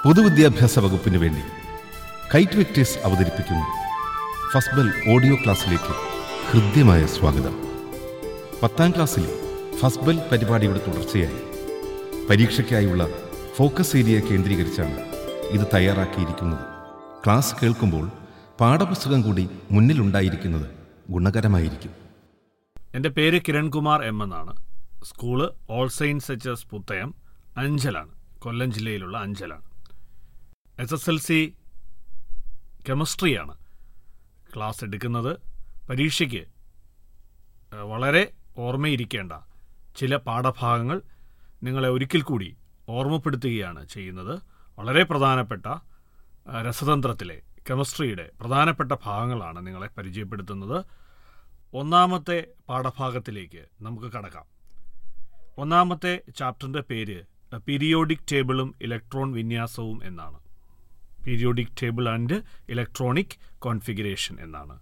പൊതുവിദ്യാഭ്യാസ വകുപ്പിന് വേണ്ടി കൈറ്റ് വിക്ടേഴ്സ് അവതരിപ്പിക്കുന്നു ഫസ്ബൽ ഓഡിയോ ക്ലാസ്സിലേക്ക് ഹൃദ്യമായ സ്വാഗതം പത്താം ക്ലാസ്സിലെ ഫസ്ബൽ പരിപാടിയുടെ തുടർച്ചയായി പരീക്ഷയ്ക്കായുള്ള ഫോക്കസ് ഏരിയ കേന്ദ്രീകരിച്ചാണ് ഇത് തയ്യാറാക്കിയിരിക്കുന്നത് ക്ലാസ് കേൾക്കുമ്പോൾ പാഠപുസ്തകം കൂടി മുന്നിലുണ്ടായിരിക്കുന്നത് ഗുണകരമായിരിക്കും എൻ്റെ പേര് കിരൺകുമാർ എം എന്നാണ് school all saints H S Puthayam അഞ്ചലാണ് കൊല്ലം ജില്ലയിലുള്ള അഞ്ചലാണ് എസ് എസ് എൽ സി കെമിസ്ട്രിയാണ് ക്ലാസ് എടുക്കുന്നത് പരീക്ഷയ്ക്ക് ഏഹ്, വളരെ ഓർമ്മയിരിക്കേണ്ട ചില പാഠഭാഗങ്ങൾ നിങ്ങളെ ഒരിക്കൽ കൂടി ഓർമ്മപ്പെടുത്തുകയാണ് ചെയ്യുന്നത് വളരെ പ്രധാനപ്പെട്ട ഏഹ്, രസതന്ത്രത്തിലെ കെമിസ്ട്രിയുടെ പ്രധാനപ്പെട്ട ഭാഗങ്ങളാണ് നിങ്ങളെ പരിചയപ്പെടുത്തുന്നത് ഒന്നാമത്തെ പാഠഭാഗത്തിലേക്ക് നമുക്ക് കടക്കാം ഒന്നാമത്തെ ചാപ്റ്ററിൻ്റെ പേര് പീരിയോഡിക് ടേബിളും ഇലക്ട്രോൺ വിന്യാസവും എന്നാണ് periodic table and electronic configuration എന്നാണ്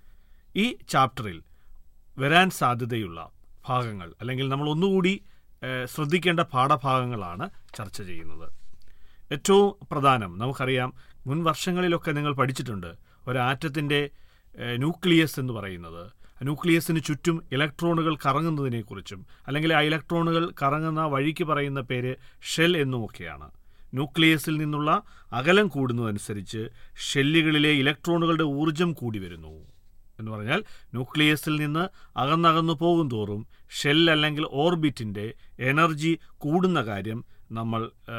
ഈ ചാപ്റ്ററിൽ വരാൻ സാധ്യതയുള്ള ഭാഗങ്ങൾ അല്ലെങ്കിൽ നമ്മൾ ഒന്നുകൂടി ഏഹ്, ശ്രദ്ധിക്കേണ്ട പാഠഭാഗങ്ങളാണ് ചർച്ച ചെയ്യുന്നത് ഏറ്റവും പ്രധാനം നമുക്കറിയാം മുൻ വർഷങ്ങളിലൊക്കെ നിങ്ങൾ പഠിച്ചിട്ടുണ്ട് ഒരു ആറ്റത്തിൻ്റെ ന്യൂക്ലിയസ് എന്ന് പറയുന്നത് ന്യൂക്ലിയസിന് ചുറ്റും ഇലക്ട്രോണുകൾ കറങ്ങുന്നതിനെക്കുറിച്ചും അല്ലെങ്കിൽ ആ ഇലക്ട്രോണുകൾ കറങ്ങുന്ന വഴിക്ക് പറയുന്ന പേര് ഷെൽ എന്നുമൊക്കെയാണ് ന്യൂക്ലിയസിൽ നിന്നുള്ള അകലം കൂടുന്നതനുസരിച്ച് ഷെല്ലുകളിലെ ഇലക്ട്രോണുകളുടെ ഊർജം കൂടി വരുന്നു എന്ന് പറഞ്ഞാൽ ന്യൂക്ലിയസിൽ നിന്ന് അകന്നകന്നു പോകും തോറും ഷെൽ അല്ലെങ്കിൽ ഓർബിറ്റിൻ്റെ എനർജി കൂടുന്ന കാര്യം നമ്മൾ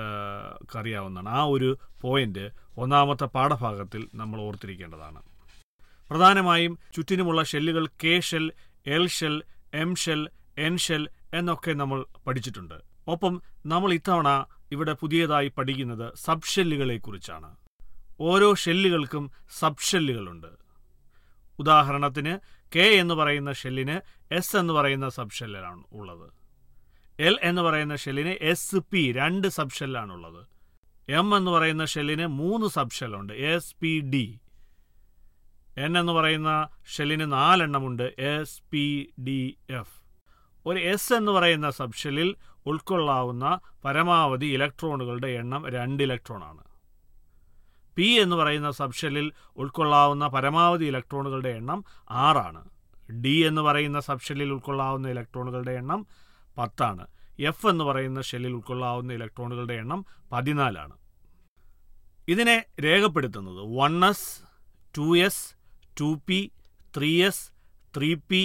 ആ, അറിയാവുന്നതാണ് ആ ഒരു പോയിന്റ് ഒന്നാമത്തെ പാഠഭാഗത്തിൽ നമ്മൾ ഓർത്തിരിക്കേണ്ടതാണ് പ്രധാനമായും ചുറ്റിനുമുള്ള ഷെല്ലുകൾ K shell L shell M shell N shell എന്നൊക്കെ നമ്മൾ പഠിച്ചിട്ടുണ്ട് ഒപ്പം നമ്മൾ ഇത്തവണ ഇവിടെ പുതിയതായി പഠിക്കുന്നത് സബ് ഷെല്ലുകളെ കുറിച്ചാണ് ഓരോ ഷെല്ലുകൾക്കും സബ് ഷെല്ലുകളുണ്ട് ഉദാഹരണത്തിന് കെ എന്ന് പറയുന്ന ഷെല്ലിന് എസ് എന്ന് പറയുന്ന സബ് ഷെല്ലാണ് ഉള്ളത് എൽ എന്ന് പറയുന്ന ഷെല്ലിന് എസ് പി രണ്ട് സബ് ഷെല്ലാണുള്ളത് എം എന്ന് പറയുന്ന ഷെല്ലിന് മൂന്ന് സബ് ഷെല്ലുണ്ട് എസ് പി ഡി എൻ എന്ന് പറയുന്ന ഷെല്ലിന് നാലെണ്ണമുണ്ട് എസ് പി ഡി എഫ് ഒരു എസ് എന്ന് പറയുന്ന സബ് ഷെല്ലിൽ ഉൾക്കൊള്ളാവുന്ന പരമാവധി ഇലക്ട്രോണുകളുടെ എണ്ണം രണ്ട് ഇലക്ട്രോണാണ് പി എന്ന് പറയുന്ന സബ് ഷെല്ലിൽ ഉൾക്കൊള്ളാവുന്ന പരമാവധി ഇലക്ട്രോണുകളുടെ എണ്ണം ആറാണ് ഡി എന്ന് പറയുന്ന സബ് ഷെല്ലിൽ ഉൾക്കൊള്ളാവുന്ന ഇലക്ട്രോണുകളുടെ എണ്ണം പത്താണ് എഫ് എന്ന് പറയുന്ന ഷെല്ലിൽ ഉൾക്കൊള്ളാവുന്ന ഇലക്ട്രോണുകളുടെ എണ്ണം പതിനാലാണ് ഇതിനെ രേഖപ്പെടുത്തുന്നത് one S two S two P three S three P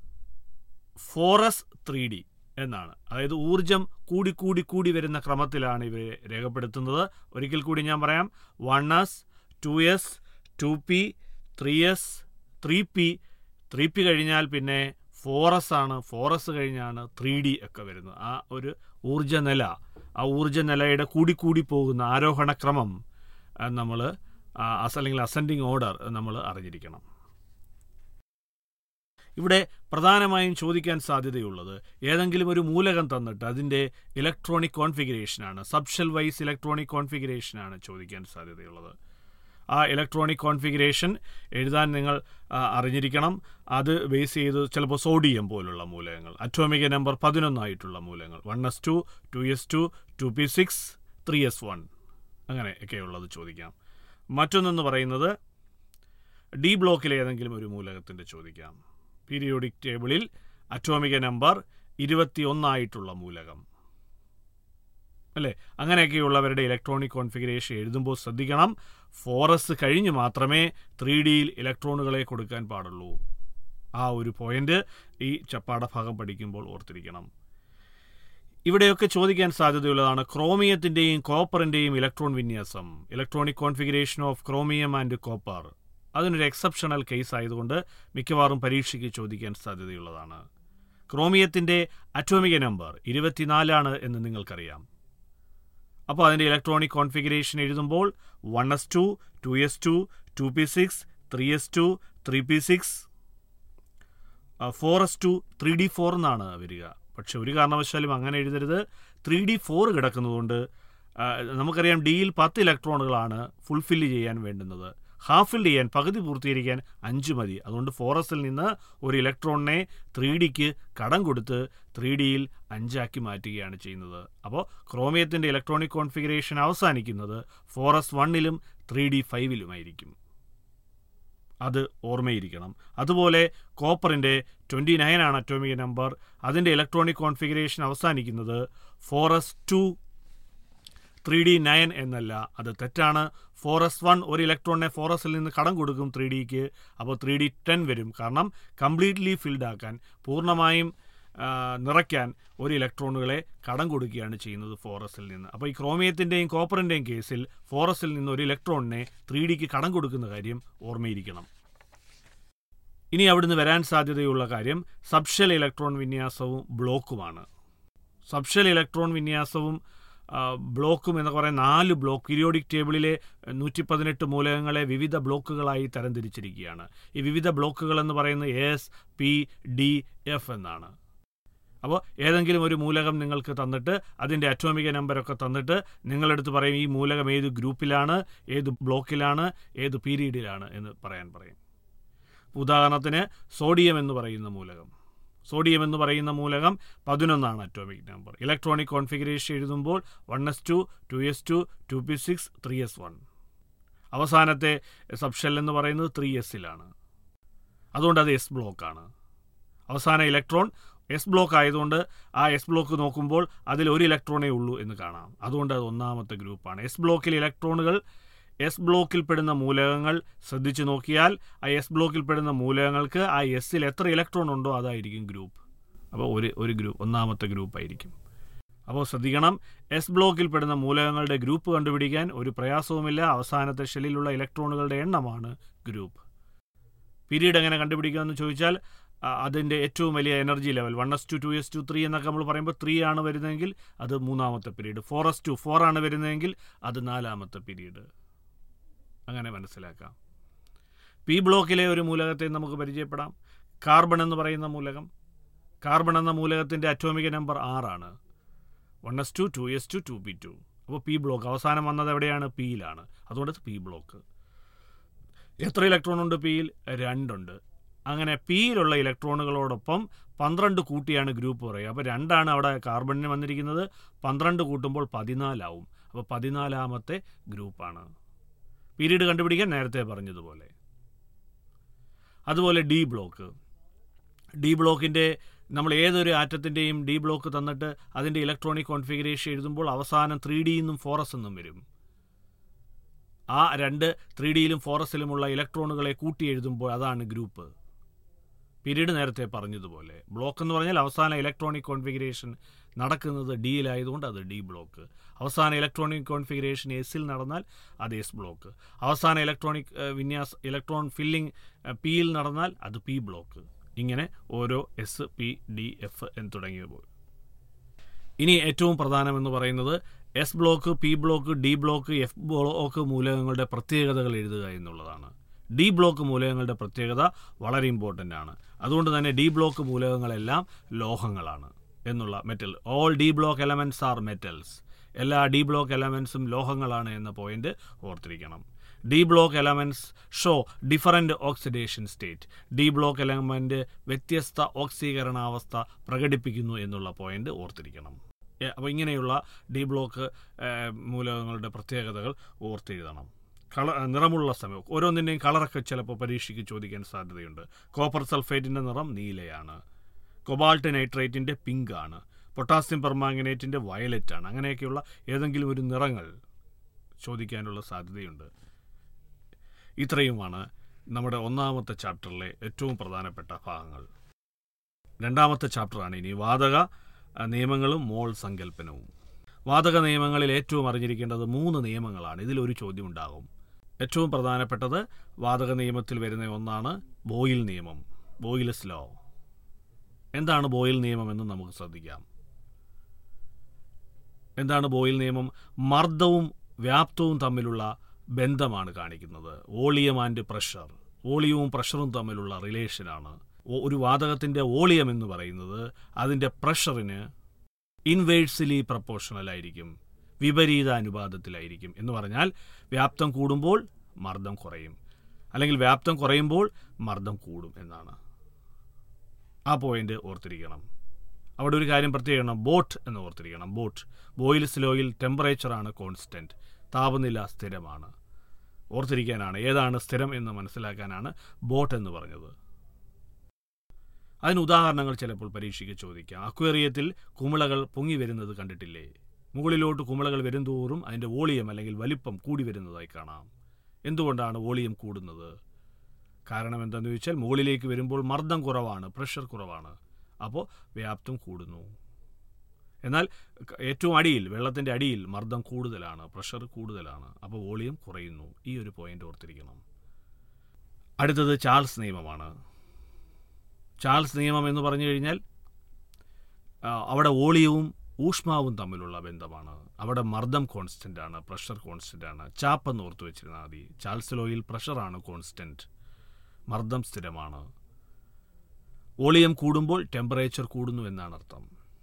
four S three D എന്നാണ് അതായത് ഊർജം കൂടി കൂടി കൂടി വരുന്ന ക്രമത്തിലാണ് ഇവരെ രേഖപ്പെടുത്തുന്നത് ഒരിക്കൽ കൂടി ഞാൻ പറയാം one S two S two P three S three P three P കഴിഞ്ഞാൽ പിന്നെ ഫോർ എസ് ആണ് ഫോർ എസ് കഴിഞ്ഞാണ് ത്രീ ഡി ഒക്കെ വരുന്നത് ആ ഒരു ഊർജ്ജ നില ആ ഊർജ്ജ നിലയുടെ കൂടി കൂടി പോകുന്ന ആരോഹണ ക്രമം നമ്മൾ അല്ലെങ്കിൽ അസെൻഡിങ് ഓർഡർ നമ്മൾ അറിഞ്ഞിരിക്കണം ഇവിടെ പ്രധാനമായും ചോദിക്കാൻ സാധ്യതയുള്ളത് ഏതെങ്കിലും ഒരു മൂലകം തന്നിട്ട് അതിൻ്റെ ഇലക്ട്രോണിക് കോൺഫിഗറേഷനാണ് സബ്ഷെൽ വൈസ് ഇലക്ട്രോണിക് കോൺഫിഗറേഷനാണ് ചോദിക്കാൻ സാധ്യതയുള്ളത് ആ ഇലക്ട്രോണിക് കോൺഫിഗറേഷൻ എഴുതാൻ നിങ്ങൾ ആ, അറിഞ്ഞിരിക്കണം അത് ബേസ് ചെയ്ത് ചിലപ്പോൾ സോഡിയം പോലുള്ള മൂലകങ്ങൾ അറ്റോമിക നമ്പർ പതിനൊന്നായിട്ടുള്ള മൂലകങ്ങൾ one S two two S two two P six three S one അങ്ങനെ ഒക്കെയുള്ളത് ചോദിക്കാം മറ്റൊന്നെന്ന് പറയുന്നത് ഡി ബ്ലോക്കിലെ ഏതെങ്കിലും ഒരു മൂലകത്തിൻ്റെ ചോദിക്കാം പീരിയോഡിക് ടേബിളിൽ അറ്റോമിക നമ്പർ ഇരുപത്തി ഒന്നായിട്ടുള്ള മൂലകം അല്ലേ അങ്ങനെയൊക്കെയുള്ളവരുടെ ഇലക്ട്രോണിക് കോൺഫിഗറേഷൻ എഴുതുമ്പോൾ ശ്രദ്ധിക്കണം ഫോറസ് കഴിഞ്ഞ് മാത്രമേ ത്രീ ഡിയിൽ ഇലക്ട്രോണുകളെ കൊടുക്കാൻ പാടുള്ളൂ ആ ഒരു പോയിന്റ് ഈ ചപ്പാടഭാഗം പഠിക്കുമ്പോൾ ഓർത്തിരിക്കണം ഇവിടെയൊക്കെ ചോദിക്കാൻ സാധ്യതയുള്ളതാണ് ക്രോമിയത്തിൻ്റെയും കോപ്പറിൻ്റെയും ഇലക്ട്രോൺ വിന്യാസം electronic configuration of chromium and copper അതിനൊരു എക്സെപ്ഷണൽ കേസ് ആയതുകൊണ്ട് മിക്കവാറും പരീക്ഷയ്ക്ക് ചോദിക്കാൻ സാധ്യതയുള്ളതാണ് ക്രോമിയത്തിൻ്റെ അറ്റോമിക നമ്പർ ഇരുപത്തിനാലാണ് എന്ന് നിങ്ങൾക്കറിയാം അപ്പോൾ അതിൻ്റെ ഇലക്ട്രോണിക് കോൺഫിഗറേഷൻ എഴുതുമ്പോൾ one S two two S two two P six three S two three P six four S two three D four എന്നാണ് വരിക പക്ഷെ ഒരു കാരണവശാലും അങ്ങനെ എഴുതരുത് ത്രീ ഡി ഫോർ കിടക്കുന്നതുകൊണ്ട് ആ, നമുക്കറിയാം ഡിയിൽ പത്ത് ഇലക്ട്രോണുകളാണ് ഫുൾഫില്ല് ചെയ്യാൻ വേണ്ടുന്നത് ഹാഫ് ഫിൽഡ് ചെയ്യാൻ പകുതി പൂർത്തീകരിക്കാൻ അഞ്ച് മതി അതുകൊണ്ട് ഫോറസിൽ നിന്ന് ഒരു ഇലക്ട്രോണിനെ ത്രീ ഡിക്ക് കടം കൊടുത്ത് ത്രീ ഡിയിൽ അഞ്ചാക്കി മാറ്റുകയാണ് ചെയ്യുന്നത് അപ്പോൾ ക്രോമിയത്തിൻ്റെ ഇലക്ട്രോണിക് കോൺഫിഗറേഷൻ അവസാനിക്കുന്നത് ഫോറസ് വണ്ണിലും ത്രീ ഡി ഫൈവിലുമായിരിക്കും അത് ഓർമ്മയിരിക്കണം അതുപോലെ കോപ്പറിൻ്റെ ട്വൻറ്റി നയൻ ആണ് അറ്റോമിക് നമ്പർ അതിൻ്റെ ഇലക്ട്രോണിക് കോൺഫിഗറേഷൻ അവസാനിക്കുന്നത് four S two three D nine എന്നല്ല അത് തെറ്റാണ് ഫോറസ് വൺ ഒരു ഇലക്ട്രോണിനെ ഫോറസിൽ നിന്ന് കടം കൊടുക്കും ത്രീ ഡിക്ക് അപ്പോൾ ത്രീ ഡി ടെൻ വരും കാരണം കംപ്ലീറ്റ്ലി ഫിൽഡ് ആക്കാൻ പൂർണ്ണമായും ആ, നിറയ്ക്കാൻ ഒരു ഇലക്ട്രോണുകളെ കടം കൊടുക്കുകയാണ് ചെയ്യുന്നത് ഫോറസിൽ നിന്ന് അപ്പോൾ ഈ ക്രോമിയത്തിൻ്റെയും കോപ്പറിൻ്റെയും കേസിൽ ഫോറസിൽ നിന്ന് ഒരു ഇലക്ട്രോണിനെ ത്രീ ഡിക്ക് കടം കൊടുക്കുന്ന കാര്യം ഓർമ്മയിരിക്കണം ഇനി അവിടുന്ന് വരാൻ സാധ്യതയുള്ള കാര്യം സബ്ഷൽ ഇലക്ട്രോൺ വിന്യാസവും ബ്ലോക്കുമാണ് സബ്ഷൽ ഇലക്ട്രോൺ വിന്യാസവും ആ, ബ്ലോക്കും എന്നൊക്കെ പറയുന്ന നാല് ബ്ലോക്ക് പീരിയോഡിക് ടേബിളിലെ നൂറ്റി പതിനെട്ട് മൂലകങ്ങളെ വിവിധ ബ്ലോക്കുകളായി തരംതിരിച്ചിരിക്കുകയാണ് ഈ വിവിധ ബ്ലോക്കുകൾ എന്ന് പറയുന്നത് എസ് പി ഡി എഫ് എന്നാണ് അപ്പോൾ ഏതെങ്കിലും ഒരു മൂലകം നിങ്ങൾക്ക് തന്നിട്ട് അതിൻ്റെ അറ്റോമിക നമ്പരൊക്കെ തന്നിട്ട് നിങ്ങളെടുത്ത് പറയും ഈ മൂലകം ഏത് ഗ്രൂപ്പിലാണ് ഏത് ബ്ലോക്കിലാണ് ഏത് പീരീഡിലാണ് എന്ന് പറയാൻ പറയും ഉദാഹരണത്തിന് സോഡിയം എന്ന് പറയുന്ന മൂലകം സോഡിയം എന്ന് പറയുന്ന മൂലകം പതിനൊന്നാണ് അറ്റോമിക് നമ്പർ ഇലക്ട്രോണിക് കോൺഫിഗറേഷൻ എഴുതുമ്പോൾ one S two two S two two P six three S one അവസാനത്തെ സബ്ഷെൽ എന്ന് പറയുന്നത് ത്രീ എസിലാണ് അതുകൊണ്ട് അത് എസ് ബ്ലോക്കാണ് അവസാന ഇലക്ട്രോൺ എസ് ബ്ലോക്ക് ആയതുകൊണ്ട് ആ എസ് ബ്ലോക്ക് നോക്കുമ്പോൾ അതിൽ ഒരു ഇലക്ട്രോണേ ഉള്ളൂ എന്ന് കാണാം അതുകൊണ്ട് അത് ഒന്നാമത്തെ ഗ്രൂപ്പാണ് എസ് ബ്ലോക്കിൽ ഇലക്ട്രോണുകൾ എസ് ബ്ലോക്കിൽ പെടുന്ന മൂലകങ്ങൾ ശ്രദ്ധിച്ചു നോക്കിയാൽ ആ എസ് ബ്ലോക്കിൽ പെടുന്ന മൂലകങ്ങൾക്ക് ആ എസ്സിൽ എത്ര ഇലക്ട്രോൺ ഉണ്ടോ അതായിരിക്കും ഗ്രൂപ്പ് അപ്പോൾ ഒരു ഒരു ഗ്രൂപ്പ് ഒന്നാമത്തെ ഗ്രൂപ്പ് ആയിരിക്കും അപ്പോൾ ശ്രദ്ധിക്കണം എസ് ബ്ലോക്കിൽ പെടുന്ന മൂലകങ്ങളുടെ ഗ്രൂപ്പ് കണ്ടുപിടിക്കാൻ ഒരു പ്രയാസവുമില്ല അവസാനത്തെ ഷെല്ലിലുള്ള ഇലക്ട്രോണുകളുടെ എണ്ണമാണ് ഗ്രൂപ്പ് പീരീഡ് എങ്ങനെ കണ്ടുപിടിക്കാമെന്ന് ചോദിച്ചാൽ ആ, അതിൻ്റെ ഏറ്റവും വലിയ energy level one S two two S two three എന്നൊക്കെ നമ്മൾ പറയുമ്പോൾ ത്രീ ആണ് വരുന്നതെങ്കിൽ അത് മൂന്നാമത്തെ period four S two four ആണ് വരുന്നതെങ്കിൽ അത് നാലാമത്തെ പീരീഡ് അങ്ങനെ മനസ്സിലാക്കാം പി ബ്ലോക്കിലെ ഒരു മൂലകത്തെ നമുക്ക് പരിചയപ്പെടാം കാർബൺ എന്ന് പറയുന്ന മൂലകം കാർബൺ എന്ന മൂലകത്തിൻ്റെ അറ്റോമിക നമ്പർ ആറാണ് one S two two S two two P two അപ്പോൾ പി ബ്ലോക്ക് അവസാനം വന്നത് എവിടെയാണ് പിയിലാണ് അതുകൊണ്ട് പി ബ്ലോക്ക് എത്ര ഇലക്ട്രോൺ ഉണ്ട് പിയിൽ രണ്ടുണ്ട് അങ്ങനെ പിയിലുള്ള ഇലക്ട്രോണുകളോടൊപ്പം പന്ത്രണ്ട് കൂട്ടിയാണ് ഗ്രൂപ്പ് പറയുക അപ്പോൾ രണ്ടാണ് അവിടെ കാർബണിന് വന്നിരിക്കുന്നത് പന്ത്രണ്ട് കൂട്ടുമ്പോൾ പതിനാലാവും അപ്പോൾ പതിനാലാമത്തെ ഗ്രൂപ്പാണ് പീരീഡ് കണ്ടുപിടിക്കാൻ നേരത്തെ പറഞ്ഞതുപോലെ അതുപോലെ ഡി ബ്ലോക്ക് ഡി ബ്ലോക്കിൻ്റെ നമ്മൾ ഏതൊരു ആറ്റത്തിൻ്റെയും ഡി ബ്ലോക്ക് തന്നിട്ട് അതിൻ്റെ ഇലക്ട്രോണിക് കോൺഫിഗറേഷൻ എഴുതുമ്പോൾ അവസാനം ത്രീ ഡി എന്നും ഫോറസ് എന്നും വരും ആ രണ്ട് ത്രീ ഡിയിലും ഫോറസിലുമുള്ള ഇലക്ട്രോണുകളെ കൂട്ടി എഴുതുമ്പോൾ അതാണ് ഗ്രൂപ്പ് പീരീഡ് നേരത്തെ പറഞ്ഞതുപോലെ ബ്ലോക്ക് എന്ന് പറഞ്ഞാൽ അവസാന ഇലക്ട്രോണിക് കോൺഫിഗറേഷൻ നടക്കുന്നത് ഡിയിലായതുകൊണ്ട് അത് ഡി ബ്ലോക്ക് അവസാന ഇലക്ട്രോണിക് കോൺഫിഗറേഷൻ എസിൽ നടന്നാൽ അത് എസ് ബ്ലോക്ക് അവസാന ഇലക്ട്രോണിക് ഏഹ്, വിന്യാസ് ഇലക്ട്രോൺ ഫില്ലിംഗ് ഏഹ്, പിയിൽ നടന്നാൽ അത് പി ബ്ലോക്ക് ഇങ്ങനെ ഓരോ എസ് പി ഡി എഫ് എന്ന് തുടങ്ങിയ പോയി ഇനി ഏറ്റവും പ്രധാനമെന്ന് പറയുന്നത് S block P block D block F block മൂലകങ്ങളുടെ പ്രത്യേകതകൾ എഴുതുക എന്നുള്ളതാണ് ഡി ബ്ലോക്ക് മൂലകങ്ങളുടെ പ്രത്യേകത വളരെ ഇമ്പോർട്ടൻ്റ് ആണ് അതുകൊണ്ട് തന്നെ ഡി ബ്ലോക്ക് മൂലകങ്ങളെല്ലാം ലോഹങ്ങളാണ് എന്നുള്ള metal all D block elements are metals എല്ലാ ഡി ബ്ലോക്ക് എലമെൻസും ലോഹങ്ങളാണ് എന്ന പോയിന്റ് ഓർത്തിരിക്കണം D block elements show different oxidation state D block element വ്യത്യസ്ത ഓക്സീകരണാവസ്ഥ പ്രകടിപ്പിക്കുന്നു എന്നുള്ള പോയിന്റ് ഓർത്തിരിക്കണം എ, അപ്പോൾ ഇങ്ങനെയുള്ള ഡി ബ്ലോക്ക് ഏ, മൂലകങ്ങളുടെ പ്രത്യേകതകൾ ഓർത്തെഴുതണം കള നിറമുള്ള സമയം ഓരോന്നിൻ്റെയും കളറൊക്കെ ചിലപ്പോൾ പരീക്ഷയ്ക്ക് ചോദിക്കാൻ സാധ്യതയുണ്ട് കോപ്പർ സൾഫേറ്റിൻ്റെ നിറം നീലയാണ് കൊബാൾട്ട് നൈട്രേറ്റിൻ്റെ പിങ്ക് ആണ് പൊട്ടാസ്യം പെർമാംഗനേറ്റിൻ്റെ വയലറ്റ് ആണ് അങ്ങനെയൊക്കെയുള്ള ഏതെങ്കിലും ഒരു നിറങ്ങൾ ചോദിക്കാനുള്ള സാധ്യതയുണ്ട് ഇത്രയുമാണ് നമ്മുടെ ഒന്നാമത്തെ ചാപ്റ്ററിലെ ഏറ്റവും പ്രധാനപ്പെട്ട ഭാഗങ്ങൾ രണ്ടാമത്തെ ചാപ്റ്ററാണ് ഇനി വാതക അഹ്, നിയമങ്ങളും മോൾ സങ്കല്പനവും വാതക നിയമങ്ങളിൽ ഏറ്റവും അറിഞ്ഞിരിക്കേണ്ടത് മൂന്ന് നിയമങ്ങളാണ് ഇതിലൊരു ചോദ്യം ഉണ്ടാകും ഏറ്റവും പ്രധാനപ്പെട്ടത് വാതക നിയമത്തിൽ വരുന്ന ഒന്നാണ് ബോയിൽ നിയമം ബോയിലസ് ലോ എന്താണ് ബോയിൽ നിയമം എന്ന് നമുക്ക് ശ്രദ്ധിക്കാം എന്താണ് ബോയിൽ നിയമം മർദ്ദവും വ്യാപ്തവും തമ്മിലുള്ള ബന്ധമാണ് കാണിക്കുന്നത് വോളിയം ആൻഡ് പ്രഷർ വോളിയവും പ്രഷറും തമ്മിലുള്ള റിലേഷനാണ് ഓ- ഒരു വാതകത്തിൻ്റെ വോളിയം എന്ന് പറയുന്നത് അതിൻ്റെ പ്രഷറിന് ഇൻവേഴ്സിലി പ്രപ്പോർഷണൽ ആയിരിക്കും വിപരീത അനുപാതത്തിലായിരിക്കും എന്ന് പറഞ്ഞാൽ വ്യാപ്തം കൂടുമ്പോൾ മർദ്ദം കുറയും അല്ലെങ്കിൽ വ്യാപ്തം കുറയുമ്പോൾ മർദ്ദം കൂടും എന്നാണ് ആ പോയിന്റ് ഓർത്തിരിക്കണം അവിടെ ഒരു കാര്യം പ്രത്യേകം ബോട്ട് എന്ന് ഓർത്തിരിക്കണം ബോട്ട് ബോയിൽ സ്ലോയിൽ ടെമ്പറേച്ചറാണ് കോൺസ്റ്റൻറ്റ് താപനില സ്ഥിരമാണ് ഓർത്തിരിക്കാനാണ് ഏതാണ് സ്ഥിരം എന്ന് മനസ്സിലാക്കാനാണ് ബോട്ട് എന്ന് പറഞ്ഞത് അതിന് ഉദാഹരണങ്ങൾ ചിലപ്പോൾ പരീക്ഷയ്ക്ക് ചോദിക്കാം അക്വേറിയത്തിൽ കുമിളകൾ പൊങ്ങി വരുന്നത് കണ്ടിട്ടില്ലേ മുകളിലോട്ട് കുമിളകൾ വരുംതോറും അതിൻ്റെ വോളിയം അല്ലെങ്കിൽ വലിപ്പം കൂടി വരുന്നതായി കാണാം എന്തുകൊണ്ടാണ് വോളിയം കൂടുന്നത് കാരണം എന്താണെന്ന് ചോദിച്ചാൽ മുകളിലേക്ക് വരുമ്പോൾ മർദ്ദം കുറവാണ് പ്രഷർ കുറവാണ് അപ്പോൾ വ്യാപ്തം കൂടുന്നു എന്നാൽ ക- ഏറ്റവും അടിയിൽ വെള്ളത്തിൻ്റെ അടിയിൽ മർദ്ദം കൂടുതലാണ് പ്രഷർ കൂടുതലാണ് അപ്പോൾ വോളിയം കുറയുന്നു ഈ ഒരു പോയിന്റ് ഓർത്തിരിക്കണം അടുത്തത് ചാൾസ് നിയമമാണ് ചാൾസ് നിയമം എന്ന് പറഞ്ഞു കഴിഞ്ഞാൽ ആ, അവിടെ വോളിയവും ഊഷ്മാവും തമ്മിലുള്ള ബന്ധമാണ് അവിടെ മർദ്ദം കോൺസ്റ്റന്റ് ആണ് പ്രഷർ കോൺസ്റ്റന്റ് ആണ് ചാപ്പ് എന്ന് ഓർത്ത് വെച്ചിരുന്നാൽ മതി ചാൾസ് ലോയിൽ പ്രഷറാണ് കോൺസ്റ്റന്റ് മർദ്ദം സ്ഥിരമാണ് വോളിയം കൂടുമ്പോൾ ടെമ്പറേച്ചർ കൂടുന്നു എന്നാണ് അർത്ഥം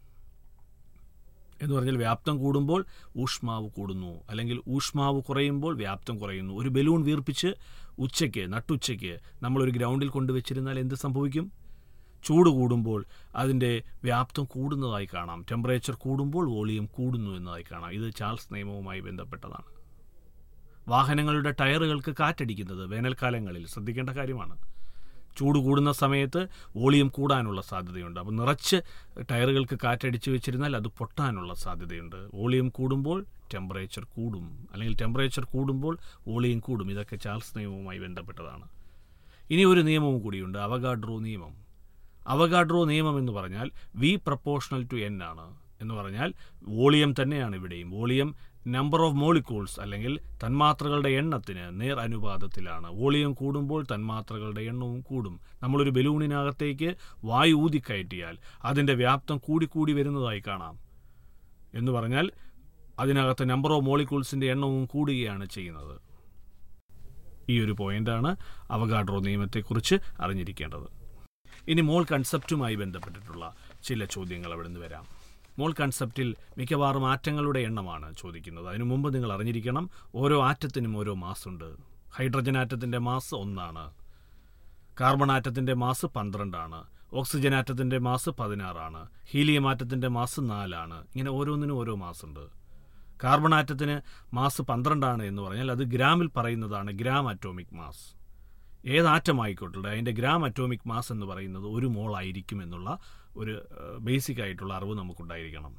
എന്ന് പറഞ്ഞാൽ വ്യാപ്തം കൂടുമ്പോൾ ഊഷ്മാവ് കൂടുന്നു അല്ലെങ്കിൽ ഊഷ്മാവ് കുറയുമ്പോൾ വ്യാപ്തം കുറയുന്നു ഒരു ബലൂൺ വീർപ്പിച്ച് ഉച്ചയ്ക്ക് നട്ടുച്ചയ്ക്ക് നമ്മളൊരു ഗ്രൗണ്ടിൽ കൊണ്ടുവച്ചിരുന്നാൽ എന്ത് സംഭവിക്കും ചൂട് കൂടുമ്പോൾ അതിൻ്റെ വ്യാപ്തം കൂടുന്നതായി കാണാം ടെമ്പറേച്ചർ കൂടുമ്പോൾ വോളിയം കൂടുന്നു എന്നതായി കാണാം ഇത് ചാൾസ് നിയമവുമായി ബന്ധപ്പെട്ടതാണ് വാഹനങ്ങളുടെ ടയറുകൾക്ക് കാറ്റടിക്കുന്നത് വേനൽക്കാലങ്ങളിൽ ശ്രദ്ധിക്കേണ്ട കാര്യമാണ് ചൂട് കൂടുന്ന സമയത്ത് വോളിയം കൂടാനുള്ള സാധ്യതയുണ്ട് അപ്പോൾ നിറച്ച് ടയറുകൾക്ക് കാറ്റടിച്ച് വെച്ചിരുന്നാൽ അത് പൊട്ടാനുള്ള സാധ്യതയുണ്ട് വോളിയം കൂടുമ്പോൾ ടെമ്പറേച്ചർ കൂടും അല്ലെങ്കിൽ ടെമ്പറേച്ചർ കൂടുമ്പോൾ വോളിയം കൂടും ഇതൊക്കെ ചാൾസ് നിയമവുമായി ബന്ധപ്പെട്ടതാണ് ഇനി ഒരു നിയമവും കൂടിയുണ്ട് അവഗാഡ്രോ നിയമം അവഗാഡ്രോ നിയമം എന്ന് പറഞ്ഞാൽ വി പ്രപ്പോർഷണൽ ടു എൻ ആണ് എന്ന് പറഞ്ഞാൽ വോളിയം തന്നെയാണ് ഇവിടെയും വോളിയം നമ്പർ ഓഫ് മോളിക്യൂൾസ് അല്ലെങ്കിൽ തന്മാത്രകളുടെ എണ്ണത്തിന് നേർ അനുപാതത്തിലാണ് വോളിയം കൂടുമ്പോൾ തന്മാത്രകളുടെ എണ്ണവും കൂടും നമ്മളൊരു ബലൂണിനകത്തേക്ക് വായു ഊതിക്കയറ്റിയാൽ അതിൻ്റെ വ്യാപ്തം കൂടിക്കൂടി വരുന്നതായി കാണാം എന്ന് പറഞ്ഞാൽ അതിനകത്ത് നമ്പർ ഓഫ് മോളിക്യൂൾസിൻ്റെ എണ്ണവും കൂടുകയാണ് ചെയ്യുന്നത് ഈ ഒരു പോയിന്റാണ് അവഗാഡ്രോ നിയമത്തെക്കുറിച്ച് അറിഞ്ഞിരിക്കേണ്ടത് ഇനി മോൾ കൺസെപ്റ്റുമായി ബന്ധപ്പെട്ടിട്ടുള്ള ചില ചോദ്യങ്ങൾ അവിടെ നിന്ന് വരാം മോൾ കൺസെപ്റ്റിൽ മിക്കവാറും ആറ്റങ്ങളുടെ എണ്ണമാണ് ചോദിക്കുന്നത് അതിനു മുമ്പ് നിങ്ങൾ അറിഞ്ഞിരിക്കണം ഓരോ ആറ്റത്തിനും ഓരോ മാസ് ഉണ്ട് ഹൈഡ്രജൻ ആറ്റത്തിൻ്റെ മാസ് ഒന്നാണ് കാർബൺ ആറ്റത്തിൻ്റെ മാസ് പന്ത്രണ്ടാണ് ഓക്സിജൻ ആറ്റത്തിൻ്റെ മാസ് പതിനാറാണ് ഹീലിയം ആറ്റത്തിൻ്റെ മാസ് നാലാണ് ഇങ്ങനെ ഓരോന്നിനും ഓരോ മാസ് ഉണ്ട് കാർബൺ ആറ്റത്തിന് മാസ് പന്ത്രണ്ടാണ് എന്ന് പറഞ്ഞാൽ അത് ഗ്രാമിൽ പറയുന്നതാണ് ഗ്രാം അറ്റോമിക് മാസ് ഏത് ആറ്റമായിക്കോട്ടെ അതിൻ്റെ ഗ്രാം അറ്റോമിക് മാസ് എന്ന് പറയുന്നത് ഒരു മോൾ ആയിരിക്കും എന്നുള്ള ഒരു ബേസിക് ആയിട്ടുള്ള അറിവ് നമുക്കുണ്ടായിരിക്കണം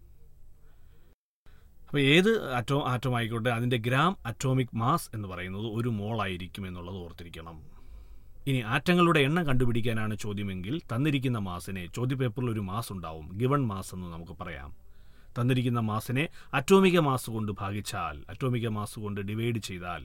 അപ്പോൾ ഏത് അറ്റോ ആറ്റം ആയിക്കോട്ടെ അതിൻ്റെ ഗ്രാം അറ്റോമിക് മാസ് എന്ന് പറയുന്നത് ഒരു മോൾ ആയിരിക്കും എന്നുള്ളത് ഓർത്തിരിക്കണം ഇനി ആറ്റങ്ങളുടെ എണ്ണം കണ്ടുപിടിക്കാനാണ് ചോദ്യമെങ്കിൽ തന്നിരിക്കുന്ന മാസിനെ ചോദ്യപേപ്പറിൽ ഒരു മാസ് ഉണ്ടാവും ഗിവൺ മാസ് എന്ന് നമുക്ക് പറയാം തന്നിരിക്കുന്ന മാസിനെ അറ്റോമിക മാസ് കൊണ്ട് ഭാഗിച്ചാൽ അറ്റോമിക മാസ് കൊണ്ട് ഡിവൈഡ് ചെയ്താൽ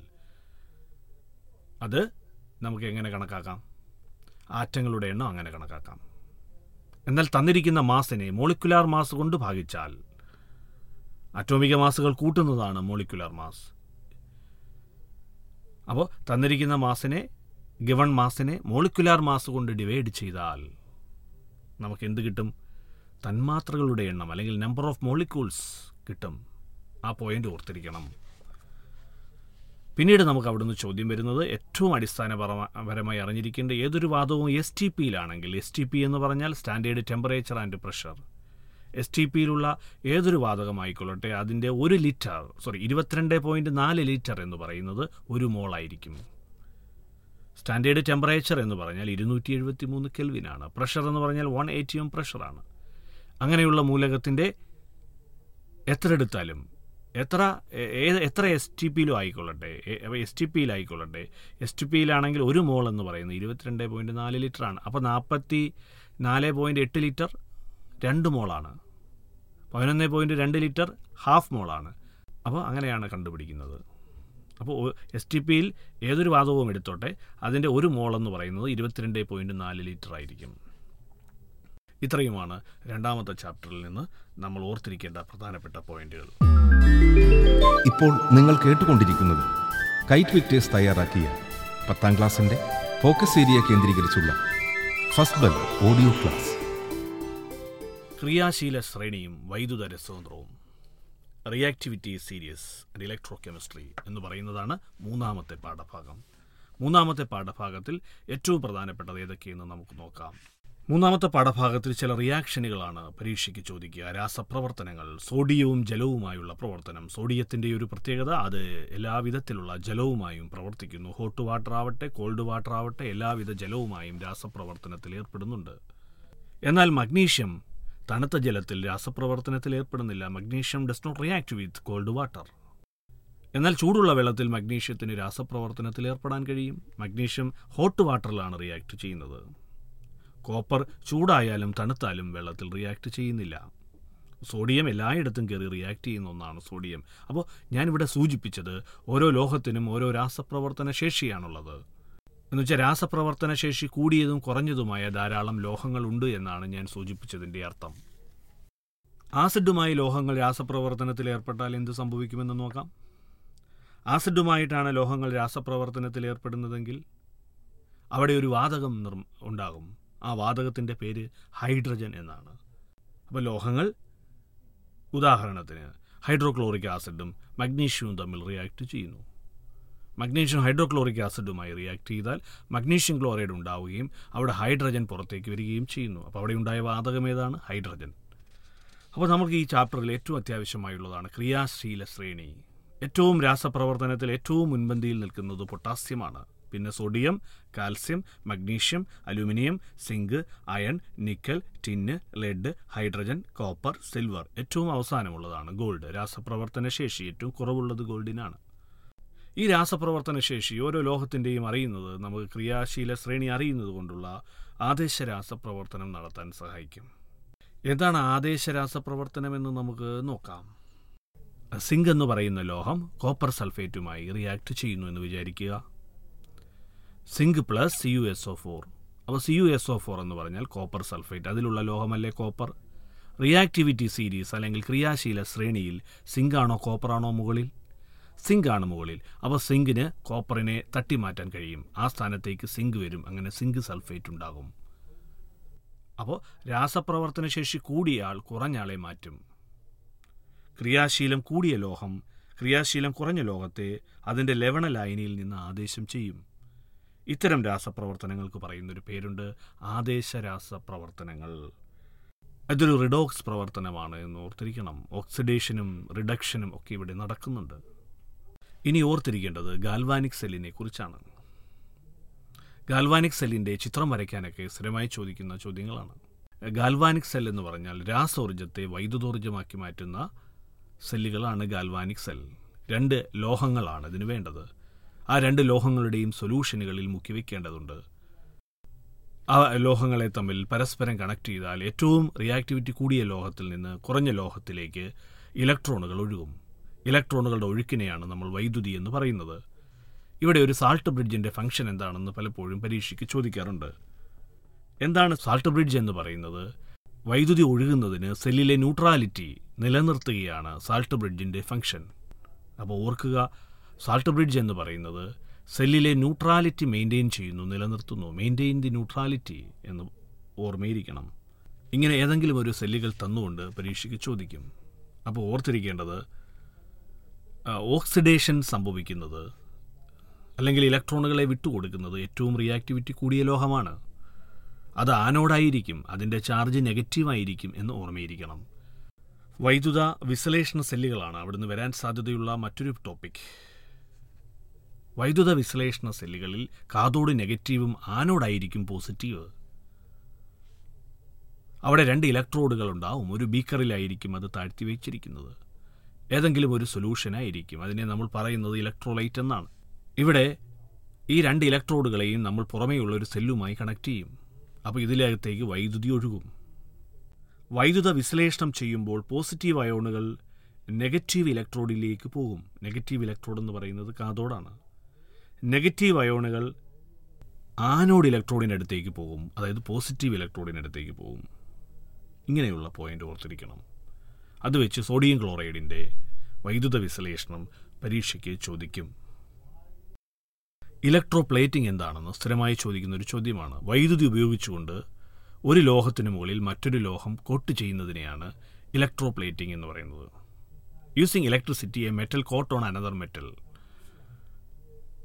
അത് നമുക്ക് എങ്ങനെ കണക്കാക്കാം ആറ്റങ്ങളുടെ എണ്ണം അങ്ങനെ കണക്കാക്കാം എന്നാൽ തന്നിരിക്കുന്ന മാസിനെ മോളിക്കുലാർ മാസ് കൊണ്ട് ഭാഗിച്ചാൽ അറ്റോമിക മാസുകൾ കൂട്ടുന്നതാണ് മോളിക്കുലാർ മാസ് അപ്പോൾ തന്നിരിക്കുന്ന മാസിനെ ഗിവൺ മാസിനെ മോളിക്കുലാർ മാസ് കൊണ്ട് ഡിവൈഡ് ചെയ്താൽ നമുക്ക് എന്ത് കിട്ടും തന്മാത്രകളുടെ എണ്ണം അല്ലെങ്കിൽ നമ്പർ ഓഫ് മോളിക്യൂൾസ് കിട്ടും ആ പോയിന്റ് ഓർത്തിരിക്കണം പിന്നീട് നമുക്ക് അവിടുന്ന് ചോദ്യം വരുന്നത് ഏറ്റവും അടിസ്ഥാനപരമായി അറിഞ്ഞിരിക്കേണ്ട ഏതൊരു വാദവും എസ് ടി പിയിലാണെങ്കിൽ എസ് ടി പി എന്ന് പറഞ്ഞാൽ standard temperature and pressure S T പിയിലുള്ള ഏതൊരു വാതകമായിക്കൊള്ളട്ടെ അതിൻ്റെ ഒരു ലിറ്റർ സോറി ഇരുപത്തിരണ്ട് പോയിൻറ്റ് നാല് ലിറ്റർ എന്ന് പറയുന്നത് ഒരു മോളായിരിക്കും സ്റ്റാൻഡേർഡ് ടെമ്പറേച്ചർ എന്ന് പറഞ്ഞാൽ ഇരുന്നൂറ്റി എഴുപത്തി മൂന്ന് കെൽവിനാണ് പ്രഷർ എന്ന് പറഞ്ഞാൽ വൺ എയ്റ്റി എം പ്രഷറാണ് അങ്ങനെയുള്ള മൂലകത്തിൻ്റെ എത്ര എടുത്താലും എത്ര ഏത് എത്ര എസ് ടി പിയിലും ആയിക്കൊള്ളട്ടെ എസ് ടി പിയിലായിക്കൊള്ളട്ടെ എസ് ടി പിയിലാണെങ്കിൽ ഒരു മോൾ എന്ന് പറയുന്നത് ഇരുപത്തിരണ്ട് പോയിൻറ്റ് നാല് ലിറ്ററാണ് അപ്പോൾ നാൽപ്പത്തി നാല് പോയിൻറ്റ് എട്ട് ലിറ്റർ രണ്ട് മോളാണ് പതിനൊന്ന് പോയിൻറ്റ് രണ്ട് ലിറ്റർ ഹാഫ് മോളാണ് അപ്പോൾ അങ്ങനെയാണ് കണ്ടുപിടിക്കുന്നത് അപ്പോൾ എസ് ടി പിയിൽ ഏതൊരു വാതകവും എടുത്തോട്ടെ അതിൻ്റെ ഒരു മോൾ എന്ന് പറയുന്നത് ഇരുപത്തിരണ്ട് പോയിൻറ്റ് നാല് ലിറ്റർ ആയിരിക്കും ഇത്രയുമാണ് രണ്ടാമത്തെ ചാപ്റ്ററിൽ നിന്ന് നമ്മൾ ഓർത്തിരിക്കേണ്ട പ്രധാനപ്പെട്ട പോയിന്റുകൾ ഇപ്പോൾ നിങ്ങൾ കേട്ടുകൊണ്ടിരിക്കുന്നത് കൈറ്റ് വിക്ടേഴ്സ് തയ്യാറാക്കിയ പത്താം ക്ലാസ്സിന്റെ ഫോക്കസ് ഏരിയ കേന്ദ്രീകരിച്ചുള്ള ഫസ്റ്റ് ബെൽ ഓഡിയോ ക്ലാസ് ക്രിയാശീല ശ്രേണിയും വൈദ്യുത രസതന്ത്രവും reactivity series and electrochemistry എന്ന് പറയുന്നതാണ് മൂന്നാമത്തെ പാഠഭാഗം മൂന്നാമത്തെ പാഠഭാഗത്തിൽ ഏറ്റവും പ്രധാനപ്പെട്ടത് ഏതൊക്കെയെന്ന് നമുക്ക് നോക്കാം മൂന്നാമത്തെ പാഠഭാഗത്തിൽ ചില റിയാക്ഷനുകളാണ് പരീക്ഷയ്ക്ക് ചോദിക്കുക രാസപ്രവർത്തനങ്ങൾ സോഡിയവും ജലവുമായുള്ള പ്രവർത്തനം സോഡിയത്തിൻ്റെ ഒരു പ്രത്യേകത അത് എല്ലാവിധത്തിലുള്ള ജലവുമായും പ്രവർത്തിക്കുന്നു ഹോട്ട് വാട്ടർ ആവട്ടെ കോൾഡ് വാട്ടർ ആവട്ടെ എല്ലാവിധ ജലവുമായും രാസപ്രവർത്തനത്തിൽ ഏർപ്പെടുന്നുണ്ട് എന്നാൽ മഗ്നീഷ്യം തണുത്ത ജലത്തിൽ രാസപ്രവർത്തനത്തിൽ ഏർപ്പെടുന്നില്ല magnesium does not react with cold water എന്നാൽ ചൂടുള്ള വെള്ളത്തിൽ മഗ്നീഷ്യത്തിന് രാസപ്രവർത്തനത്തിൽ ഏർപ്പെടാൻ കഴിയും മഗ്നീഷ്യം ഹോട്ട് വാട്ടറിലാണ് റിയാക്ട് ചെയ്യുന്നത് കോപ്പർ ചൂടായാലും തണുത്താലും വെള്ളത്തിൽ റിയാക്ട് ചെയ്യുന്നില്ല സോഡിയം എല്ലായിടത്തും കയറി റിയാക്ട് ചെയ്യുന്ന ഒന്നാണ് സോഡിയം അപ്പോൾ ഞാനിവിടെ സൂചിപ്പിച്ചത് ഓരോ ലോഹത്തിനും ഓരോ രാസപ്രവർത്തന ശേഷിയാണുള്ളത് എന്നുവെച്ചാൽ രാസപ്രവർത്തന ശേഷി കൂടിയതും കുറഞ്ഞതുമായ ധാരാളം ലോഹങ്ങളുണ്ട് എന്നാണ് ഞാൻ സൂചിപ്പിച്ചതിൻ്റെ അർത്ഥം ആസിഡുമായി ലോഹങ്ങൾ രാസപ്രവർത്തനത്തിൽ ഏർപ്പെട്ടാൽ എന്ത് സംഭവിക്കുമെന്ന് നോക്കാം ആസിഡുമായിട്ടാണ് ലോഹങ്ങൾ രാസപ്രവർത്തനത്തിൽ ഏർപ്പെടുന്നതെങ്കിൽ അവിടെ ഒരു വാതകം നിർ ഉണ്ടാകും ആ വാതകത്തിൻ്റെ പേര് ഹൈഡ്രജൻ എന്നാണ് അപ്പോൾ ലോഹങ്ങൾ ഉദാഹരണത്തിന് ഹൈഡ്രോക്ലോറിക് ആസിഡും മഗ്നീഷ്യവും തമ്മിൽ റിയാക്ട് ചെയ്യുന്നു മഗ്നീഷ്യം ഹൈഡ്രോക്ലോറിക് ആസിഡുമായി റിയാക്ട് ചെയ്താൽ മഗ്നീഷ്യം ക്ലോറൈഡ് ഉണ്ടാവുകയും അവിടെ ഹൈഡ്രജൻ പുറത്തേക്ക് വരികയും ചെയ്യുന്നു അപ്പോൾ അവിടെ ഉണ്ടായ വാതകം ഏതാണ് ഹൈഡ്രജൻ അപ്പോൾ നമുക്ക് ഈ ചാപ്റ്ററിൽ ഏറ്റവും അത്യാവശ്യമായുള്ളതാണ് ക്രിയാശീല ശ്രേണി ഏറ്റവും രാസപ്രവർത്തനത്തിൽ ഏറ്റവും മുൻപന്തിയിൽ നിൽക്കുന്നത് പൊട്ടാസ്യമാണ് പിന്നെ sodium calcium magnesium aluminium zinc iron nickel tin lead hydrogen copper silver ഏറ്റവും അവസാനമുള്ളതാണ് ഗോൾഡ് രാസപ്രവർത്തന ശേഷി ഏറ്റവും കുറവുള്ളത് ഗോൾഡിനാണ് ഈ രാസപ്രവർത്തന ശേഷി ഓരോ ലോഹത്തിൻ്റെയും അറിയുന്നത് നമുക്ക് ക്രിയാശീല ശ്രേണി അറിയുന്നത് കൊണ്ടുള്ള ആദേശ രാസപ്രവർത്തനം നടത്താൻ സഹായിക്കും എന്താണ് ആദേശ രാസപ്രവർത്തനം എന്ന് നമുക്ക് നോക്കാം സിങ്ക് എന്ന് പറയുന്ന ലോഹം കോപ്പർ സൾഫേറ്റുമായി റിയാക്ട് ചെയ്യുന്നു എന്ന് വിചാരിക്കുക zinc plus C U S O four അപ്പോൾ C U S O four എന്ന് പറഞ്ഞാൽ കോപ്പർ സൾഫേറ്റ് അതിലുള്ള ലോഹമല്ലേ കോപ്പർ റിയാക്ടിവിറ്റി സീരീസ് അല്ലെങ്കിൽ ക്രിയാശീല ശ്രേണിയിൽ സിങ്ക് ആണോ കോപ്പർ ആണോ മുകളിൽ സിങ്ക് ആണ് മുകളിൽ അപ്പോൾ സിങ്കിന് കോപ്പറിനെ തട്ടിമാറ്റാൻ കഴിയും ആ സ്ഥാനത്തേക്ക് സിങ്ക് വരും അങ്ങനെ സിങ്ക് സൾഫേറ്റ് ഉണ്ടാകും അപ്പോൾ രാസപ്രവർത്തന ശേഷി കൂടിയ ആൾ കുറഞ്ഞ ആളെ മാറ്റും ക്രിയാശീലം കൂടിയ ലോഹം ക്രിയാശീലം കുറഞ്ഞ ലോഹത്തെ അതിൻ്റെ ലവണ ലായനിയിൽ നിന്ന് ആദേശം ചെയ്യും ഇത്തരം രാസപ്രവർത്തനങ്ങൾക്ക് പറയുന്നൊരു പേരുണ്ട് ആദേശ രാസപ്രവർത്തനങ്ങൾ അതൊരു റിഡോക്സ് പ്രവർത്തനമാണ് എന്ന് ഓർത്തിരിക്കണം ഓക്സിഡേഷനും റിഡക്ഷനും ഒക്കെ ഇവിടെ നടക്കുന്നുണ്ട് ഇനി ഓർത്തിരിക്കേണ്ടത് ഗാൽവാനിക് സെല്ലിനെ കുറിച്ചാണ് ഗാൽവാനിക് സെല്ലിൻ്റെ ചിത്രം വരയ്ക്കാനൊക്കെ സ്ഥിരമായി ചോദിക്കുന്ന ചോദ്യങ്ങളാണ് ഗാൽവാനിക് സെൽ എന്ന് പറഞ്ഞാൽ രാസോർജത്തെ വൈദ്യുതോർജ്ജമാക്കി മാറ്റുന്ന സെല്ലുകളാണ് ഗാൽവാനിക് സെൽ രണ്ട് ലോഹങ്ങളാണ് ഇതിന് വേണ്ടത് ആ രണ്ട് ലോഹങ്ങളുടെയും സൊല്യൂഷനുകളിൽ മുക്കിവെക്കേണ്ടതുണ്ട് ആ ലോഹങ്ങളെ തമ്മിൽ പരസ്പരം കണക്ട് ചെയ്താൽ ഏറ്റവും റിയാക്ടിവിറ്റി കൂടിയ ലോഹത്തിൽ നിന്ന് കുറഞ്ഞ ലോഹത്തിലേക്ക് ഇലക്ട്രോണുകൾ ഒഴുകും ഇലക്ട്രോണുകളുടെ ഒഴുക്കിനെയാണ് നമ്മൾ വൈദ്യുതി എന്ന് പറയുന്നത് ഇവിടെ ഒരു സാൾട്ട് ബ്രിഡ്ജിന്റെ ഫംഗ്ഷൻ എന്താണെന്ന് പലപ്പോഴും പരീക്ഷയ്ക്ക് ചോദിക്കാറുണ്ട് എന്താണ് സാൾട്ട് ബ്രിഡ്ജ് എന്ന് പറയുന്നത് വൈദ്യുതി ഒഴുകുന്നതിന് സെല്ലിലെ ന്യൂട്രാലിറ്റി നിലനിർത്തുകയാണ് സാൾട്ട് ബ്രിഡ്ജിന്റെ ഫംഗ്ഷൻ അപ്പോൾ ഓർക്കുക സാൾട്ട് ബ്രിഡ്ജ് എന്ന് പറയുന്നത് സെല്ലിലെ ന്യൂട്രാലിറ്റി മെയിൻറ്റെയിൻ ചെയ്യുന്നു നിലനിർത്തുന്നു മെയിൻറ്റെയിൻ ദി ന്യൂട്രാലിറ്റി എന്ന് ഓർമ്മയിരിക്കണം ഇങ്ങനെ ഏതെങ്കിലും ഒരു സെല്ലുകൾ തന്നുകൊണ്ട് പരീക്ഷയ്ക്ക് ചോദിക്കും അപ്പോൾ ഓർത്തിരിക്കേണ്ടത് ഓക്സിഡേഷൻ സംഭവിക്കുന്നത് അല്ലെങ്കിൽ ഇലക്ട്രോണുകളെ വിട്ടുകൊടുക്കുന്നത് ഏറ്റവും റിയാക്ടിവിറ്റി കൂടിയ ലോഹമാണ് അത് ആനോഡായിരിക്കും അതിൻ്റെ ചാർജ് നെഗറ്റീവായിരിക്കും എന്ന് ഓർമ്മയിരിക്കണം വൈദ്യുത വിശ്ലേഷണ സെല്ലുകളാണ് അവിടുന്ന് വരാൻ സാധ്യതയുള്ള മറ്റൊരു ടോപ്പിക് വൈദ്യുത വിശ്ലേഷണ സെല്ലുകളിൽ കാതോട് നെഗറ്റീവും ആനോഡായിരിക്കും പോസിറ്റീവ് അവിടെ രണ്ട് ഇലക്ട്രോഡുകൾ ഉണ്ടാവും ഒരു ബീക്കറിലായിരിക്കും അത് താഴ്ത്തി വച്ചിരിക്കുന്നത് ഏതെങ്കിലും ഒരു സൊല്യൂഷനായിരിക്കും അതിനെ നമ്മൾ പറയുന്നത് ഇലക്ട്രോലൈറ്റ് എന്നാണ് ഇവിടെ ഈ രണ്ട് ഇലക്ട്രോഡുകളെയും നമ്മൾ പുറമേയുള്ള ഒരു സെല്ലുമായി കണക്ട് ചെയ്യും അപ്പോൾ ഇതിനകത്തേക്ക് വൈദ്യുതി ഒഴുകും വൈദ്യുത വിശ്ലേഷണം ചെയ്യുമ്പോൾ പോസിറ്റീവ് അയോണുകൾ നെഗറ്റീവ് ഇലക്ട്രോഡിലേക്ക് പോകും നെഗറ്റീവ് ഇലക്ട്രോഡ് എന്ന് പറയുന്നത് കാതോടാണ് നെഗറ്റീവ് അയോണുകൾ ആനോഡ് ഇലക്ട്രോഡിനടുത്തേക്ക് പോകും അതായത് പോസിറ്റീവ് ഇലക്ട്രോഡിനടുത്തേക്ക് പോകും ഇങ്ങനെയുള്ള പോയിന്റ് ഓർത്തിരിക്കണം അത് വെച്ച് സോഡിയം ക്ലോറൈഡിൻ്റെ വൈദ്യുത വിശ്ലേഷണം പരീക്ഷയ്ക്ക് ചോദിക്കും ഇലക്ട്രോ പ്ലേറ്റിംഗ് എന്താണെന്ന് സ്ഥിരമായി ചോദിക്കുന്ന ഒരു ചോദ്യമാണ് വൈദ്യുതി ഉപയോഗിച്ചുകൊണ്ട് ഒരു ലോഹത്തിന് മുകളിൽ മറ്റൊരു ലോഹം കോട്ട് ചെയ്യുന്നതിനെയാണ് ഇലക്ട്രോ പ്ലേറ്റിംഗ് എന്ന് പറയുന്നത് using electricity a metal coat on another metal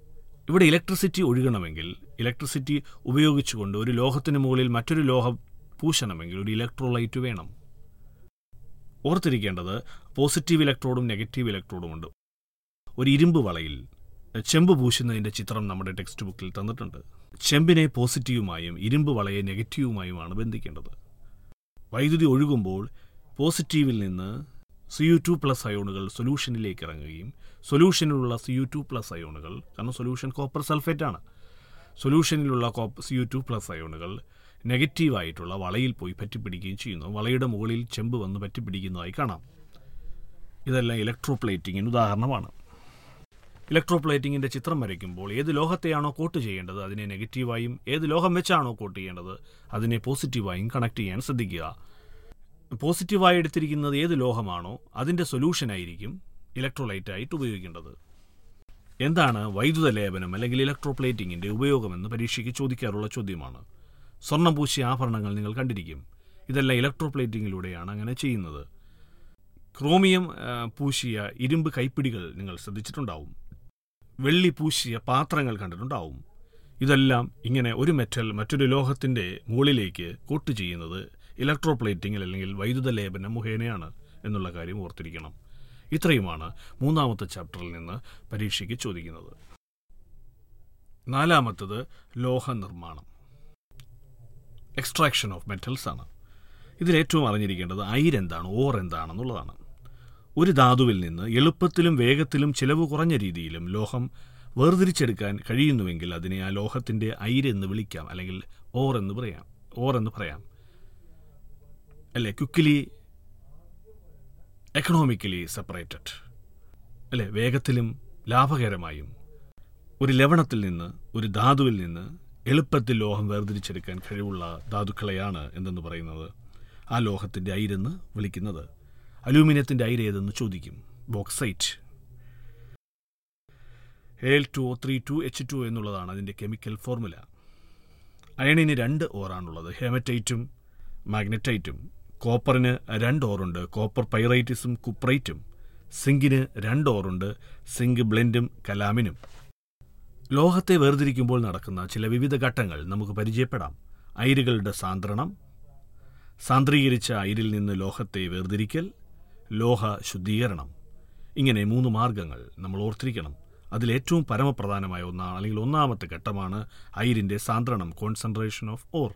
ഇവിടെ ഇലക്ട്രിസിറ്റി ഒഴുകണമെങ്കിൽ ഇലക്ട്രിസിറ്റി ഉപയോഗിച്ചുകൊണ്ട് ഒരു ലോഹത്തിന് മുകളിൽ മറ്റൊരു ലോഹം പൂശണമെങ്കിൽ ഒരു ഇലക്ട്രോലൈറ്റ് വേണം ഓർത്തിരിക്കേണ്ടത് പോസിറ്റീവ് ഇലക്ട്രോഡും നെഗറ്റീവ് ഇലക്ട്രോഡും ഉണ്ട് ഒരു ഇരുമ്പ് വളയിൽ ചെമ്പ് പൂശുന്നതിൻ്റെ ചിത്രം നമ്മുടെ ടെക്സ്റ്റ് ബുക്കിൽ തന്നിട്ടുണ്ട് ചെമ്പിനെ പോസിറ്റീവുമായും ഇരുമ്പ് വളയെ നെഗറ്റീവുമായുമാണ് ബന്ധിക്കേണ്ടത് വൈദ്യുതി ഒഴുകുമ്പോൾ പോസിറ്റീവിൽ നിന്ന് സി യു ടു പ്ലസ് അയോണുകൾ സൊല്യൂഷനിലേക്ക് ഇറങ്ങുകയും സൊല്യൂഷനിലുള്ള സി യു ടു പ്ലസ് അയോണുകൾ കാരണം സൊല്യൂഷൻ കോപ്പർ സൾഫേറ്റ് ആണ് സൊല്യൂഷനിലുള്ള കോപ്പ് സി യു ടു പ്ലസ് അയോണുകൾ നെഗറ്റീവായിട്ടുള്ള വളയിൽ പോയി പറ്റിപ്പിടിക്കുകയും ചെയ്യുന്നു വളയുടെ മുകളിൽ ചെമ്പ് വന്ന് പറ്റിപ്പിടിക്കുന്നതായി കാണാം ഇതെല്ലാം ഇലക്ട്രോപ്ലേറ്റിങ്ങിന് ഉദാഹരണമാണ് ഇലക്ട്രോപ്ലേറ്റിങ്ങിൻ്റെ ചിത്രം വരയ്ക്കുമ്പോൾ ഏത് ലോഹത്തെയാണോ കോട്ട് ചെയ്യേണ്ടത് അതിനെ നെഗറ്റീവായും ഏത് ലോഹം വെച്ചാണോ കോട്ട് ചെയ്യേണ്ടത് അതിനെ പോസിറ്റീവായും കണക്ട് ചെയ്യാൻ ശ്രദ്ധിക്കുക പോസിറ്റീവായി എടുത്തിരിക്കുന്നത് ഏത് ലോഹമാണോ അതിൻ്റെ സൊല്യൂഷനായിരിക്കും ഇലക്ട്രോലൈറ്റായിട്ട് ഉപയോഗിക്കേണ്ടത് എന്താണ് വൈദ്യുത ലേപനം അല്ലെങ്കിൽ ഇലക്ട്രോപ്ലേറ്റിങ്ങിൻ്റെ ഉപയോഗമെന്ന് പരീക്ഷയ്ക്ക് ചോദിക്കാറുള്ള ചോദ്യമാണ് സ്വർണ്ണം പൂശിയ ആഭരണങ്ങൾ നിങ്ങൾ കണ്ടിരിക്കും ഇതെല്ലാം ഇലക്ട്രോപ്ലേറ്റിങ്ങിലൂടെയാണ് അങ്ങനെ ചെയ്യുന്നത് ക്രോമിയം ആ, പൂശിയ ഇരുമ്പ് കൈപ്പിടികൾ നിങ്ങൾ ശ്രദ്ധിച്ചിട്ടുണ്ടാവും വെള്ളി പൂശിയ പാത്രങ്ങൾ കണ്ടിട്ടുണ്ടാവും ഇതെല്ലാം ഇങ്ങനെ ഒരു മെറ്റൽ മറ്റൊരു ലോഹത്തിൻ്റെ മുകളിലേക്ക് കോട്ട് ചെയ്യുന്നത് ഇലക്ട്രോപ്ലേറ്റിംഗ് അല്ലെങ്കിൽ വൈദ്യുത ലേപനം മുഖേനയാണ് എന്നുള്ള കാര്യം ഓർത്തിരിക്കണം ഇത്രയുമാണ് മൂന്നാമത്തെ ചാപ്റ്ററിൽ നിന്ന് പരീക്ഷയ്ക്ക് ചോദിക്കുന്നത് നാലാമത്തത് ലോഹ നിർമ്മാണം എക്സ്ട്രാക്ഷൻ ഓഫ് മെറ്റൽസ് ആണ് ഇതിൽ ഏറ്റവും അറിഞ്ഞിരിക്കേണ്ടത് അയിരെന്താണ് ഓർ എന്താണെന്നുള്ളതാണ് ഒരു ധാതുവിൽ നിന്ന് എളുപ്പത്തിലും വേഗത്തിലും ചിലവ് കുറഞ്ഞ രീതിയിലും ലോഹം വേർതിരിച്ചെടുക്കാൻ കഴിയുന്നുവെങ്കിൽ അതിനെ ആ ലോഹത്തിൻ്റെ അയിരെന്ന് വിളിക്കാം അല്ലെങ്കിൽ ഓർ എന്ന് പറയാം ഓർ എന്ന് പറയാം അല്ലേ ക്വിക്കലി എക്കണോമിക്കലി സെപ്പറേറ്റഡ് അല്ലേ വേഗത്തിലും ലാഭകരമായും ഒരു ലവണത്തിൽ നിന്ന് ഒരു ധാതുവിൽ നിന്ന് എളുപ്പത്തിൽ ലോഹം വേർതിരിച്ചെടുക്കാൻ കഴിവുള്ള ധാതുക്കളെയാണ് എന്തെന്ന് പറയുന്നത് ആ ലോഹത്തിൻ്റെ അയിരെന്ന് വിളിക്കുന്നത് അലൂമിനിയത്തിൻ്റെ അയിര് ഏതെന്ന് ചോദിക്കും bauxite L two O three two H two എന്നുള്ളതാണ് അതിൻ്റെ കെമിക്കൽ ഫോർമുല അയണിന് രണ്ട് ഓറാണുള്ളത് ഹെമറ്റൈറ്റും മാഗ്നറ്റൈറ്റും കോപ്പറിന് രണ്ട് ഓറുണ്ട് കോപ്പർ പൈറൈറ്റിസും കുപ്രൈറ്റും സിങ്കിന് രണ്ട് ഓറുണ്ട് സിങ്ക് ബ്ലെൻഡും കലാമിനും ലോഹത്തെ വേർതിരിക്കുമ്പോൾ നടക്കുന്ന ചില വിവിധ ഘട്ടങ്ങൾ നമുക്ക് പരിചയപ്പെടാം അയിരുകളുടെ സാന്ദ്രണം സാന്ദ്രീകരിച്ച അയിരിൽ നിന്ന് ലോഹത്തെ വേർതിരിക്കൽ ലോഹ ശുദ്ധീകരണം ഇങ്ങനെ മൂന്ന് മാർഗങ്ങൾ നമ്മൾ ഓർത്തിരിക്കണം അതിലേറ്റവും പരമപ്രധാനമായ ഒന്നാണ് അല്ലെങ്കിൽ ഒന്നാമത്തെ ഘട്ടമാണ് അയിരിൻ്റെ സാന്ദ്രണം കോൺസെൻട്രേഷൻ ഓഫ് ഓർ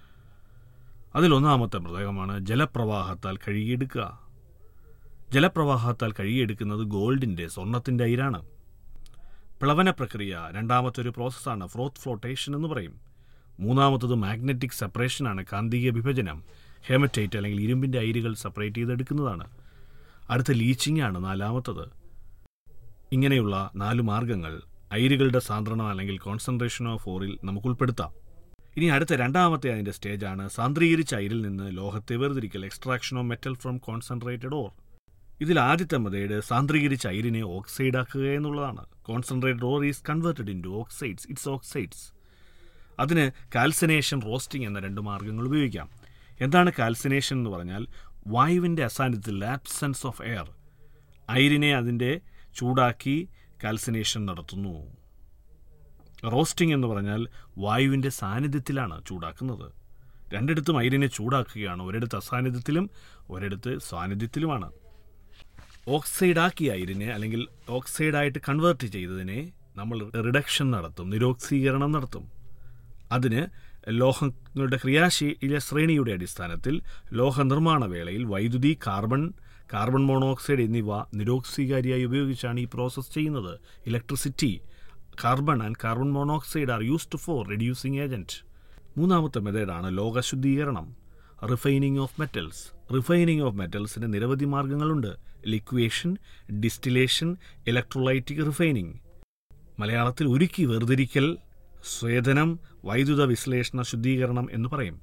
അതിൽ ഒന്നാമത്തെ മൃതകമാണ് ജലപ്രവാഹത്താൽ കഴുകിയെടുക്കുക ജലപ്രവാഹത്താൽ കഴുകിയെടുക്കുന്നത് ഗോൾഡിൻ്റെ സ്വർണത്തിൻ്റെ അയിരാണ് പ്ലവന പ്രക്രിയ രണ്ടാമത്തെ ഒരു പ്രോസസ്സാണ് ഫ്രോത്ത് ഫ്ലോട്ടേഷൻ എന്ന് പറയും മൂന്നാമത്തത് മാഗ്നറ്റിക് സെപ്പറേഷനാണ് കാന്തിക വിഭജനം ഹെമറ്റൈറ്റ് അല്ലെങ്കിൽ ഇരുമ്പിൻ്റെ അയിരുകൾ സെപ്പറേറ്റ് ചെയ്തെടുക്കുന്നതാണ് അടുത്ത ലീച്ചിങ് ആണ് നാലാമത്തത് ഇങ്ങനെയുള്ള നാല് മാർഗങ്ങൾ അയിരുകളുടെ സാന്ദ്രണം അല്ലെങ്കിൽ കോൺസെൻട്രേഷൻ ഓഫ് ഓറിൽ നമുക്ക് ഉൾപ്പെടുത്താം ഇനി അടുത്ത രണ്ടാമത്തെ അതിൻ്റെ സ്റ്റേജാണ് സാന്ദ്രീകരിച്ച അയിരിൽ നിന്ന് ലോഹത്തെ വേർതിരിക്കൽ extraction of metal from concentrated ore ഇതിൽ ആദ്യത്തെ മെത്തേഡ് സാന്ദ്രീകരിച്ച അയിരിനെ ഓക്സൈഡ് ആക്കുക എന്നുള്ളതാണ് concentrated ore is converted into oxides it's oxides അതിന് കാൽസിനേഷൻ റോസ്റ്റിംഗ് എന്ന രണ്ട് മാർഗ്ഗങ്ങൾ ഉപയോഗിക്കാം എന്താണ് കാൽസിനേഷൻ എന്ന് പറഞ്ഞാൽ വായുവിൻ്റെ അസാന്നിധ്യത്തിൽ ആബ്സെൻസ് ഓഫ് എയർ അയിരിനെ അതിൻ്റെ ചൂടാക്കി കാൽസിനേഷൻ നടത്തുന്നു റോസ്റ്റിംഗ് എന്ന് പറഞ്ഞാൽ വായുവിൻ്റെ സാന്നിധ്യത്തിലാണ് ചൂടാക്കുന്നത് രണ്ടിടത്തും അയിരിനെ ചൂടാക്കുകയാണ് ഒരിടത്ത് അസാന്നിധ്യത്തിലും ഒരിടത്ത് സാന്നിധ്യത്തിലുമാണ് ഓക്സൈഡാക്കിയ അയിരിനെ അല്ലെങ്കിൽ ഓക്സൈഡായിട്ട് കൺവേർട്ട് ചെയ്തതിനെ നമ്മൾ റിഡക്ഷൻ നടത്തും നിരോക്സീകരണം നടത്തും അതിന് ലോഹങ്ങളുടെ ക്രിയാശീല ശ്രേണിയുടെ അടിസ്ഥാനത്തിൽ ലോഹ നിർമ്മാണ വേളയിൽ വൈദ്യുതി കാർബൺ കാർബൺ മോണോക്സൈഡ് എന്നിവ നിരോക്സീകാരിയായി ഉപയോഗിച്ചാണ് ഈ പ്രോസസ്സ് ചെയ്യുന്നത് electricity carbon and carbon monoxide are used for reducing agent മൂന്നാമത്തെ മെത്തേഡാണ് ലോകശുദ്ധീകരണം refining of metals refining of മെറ്റൽസിന് നിരവധി മാർഗങ്ങളുണ്ട് ലിക്വേഷൻ ഡിസ്റ്റിലേഷൻ ഇലക്ട്രോലൈറ്റിക് റിഫൈനിങ് മലയാളത്തിൽ ഉരുക്കി വേർതിരിക്കൽ സ്വേദനം വൈദ്യുത വിശ്ലേഷണ ശുദ്ധീകരണം എന്ന് പറയും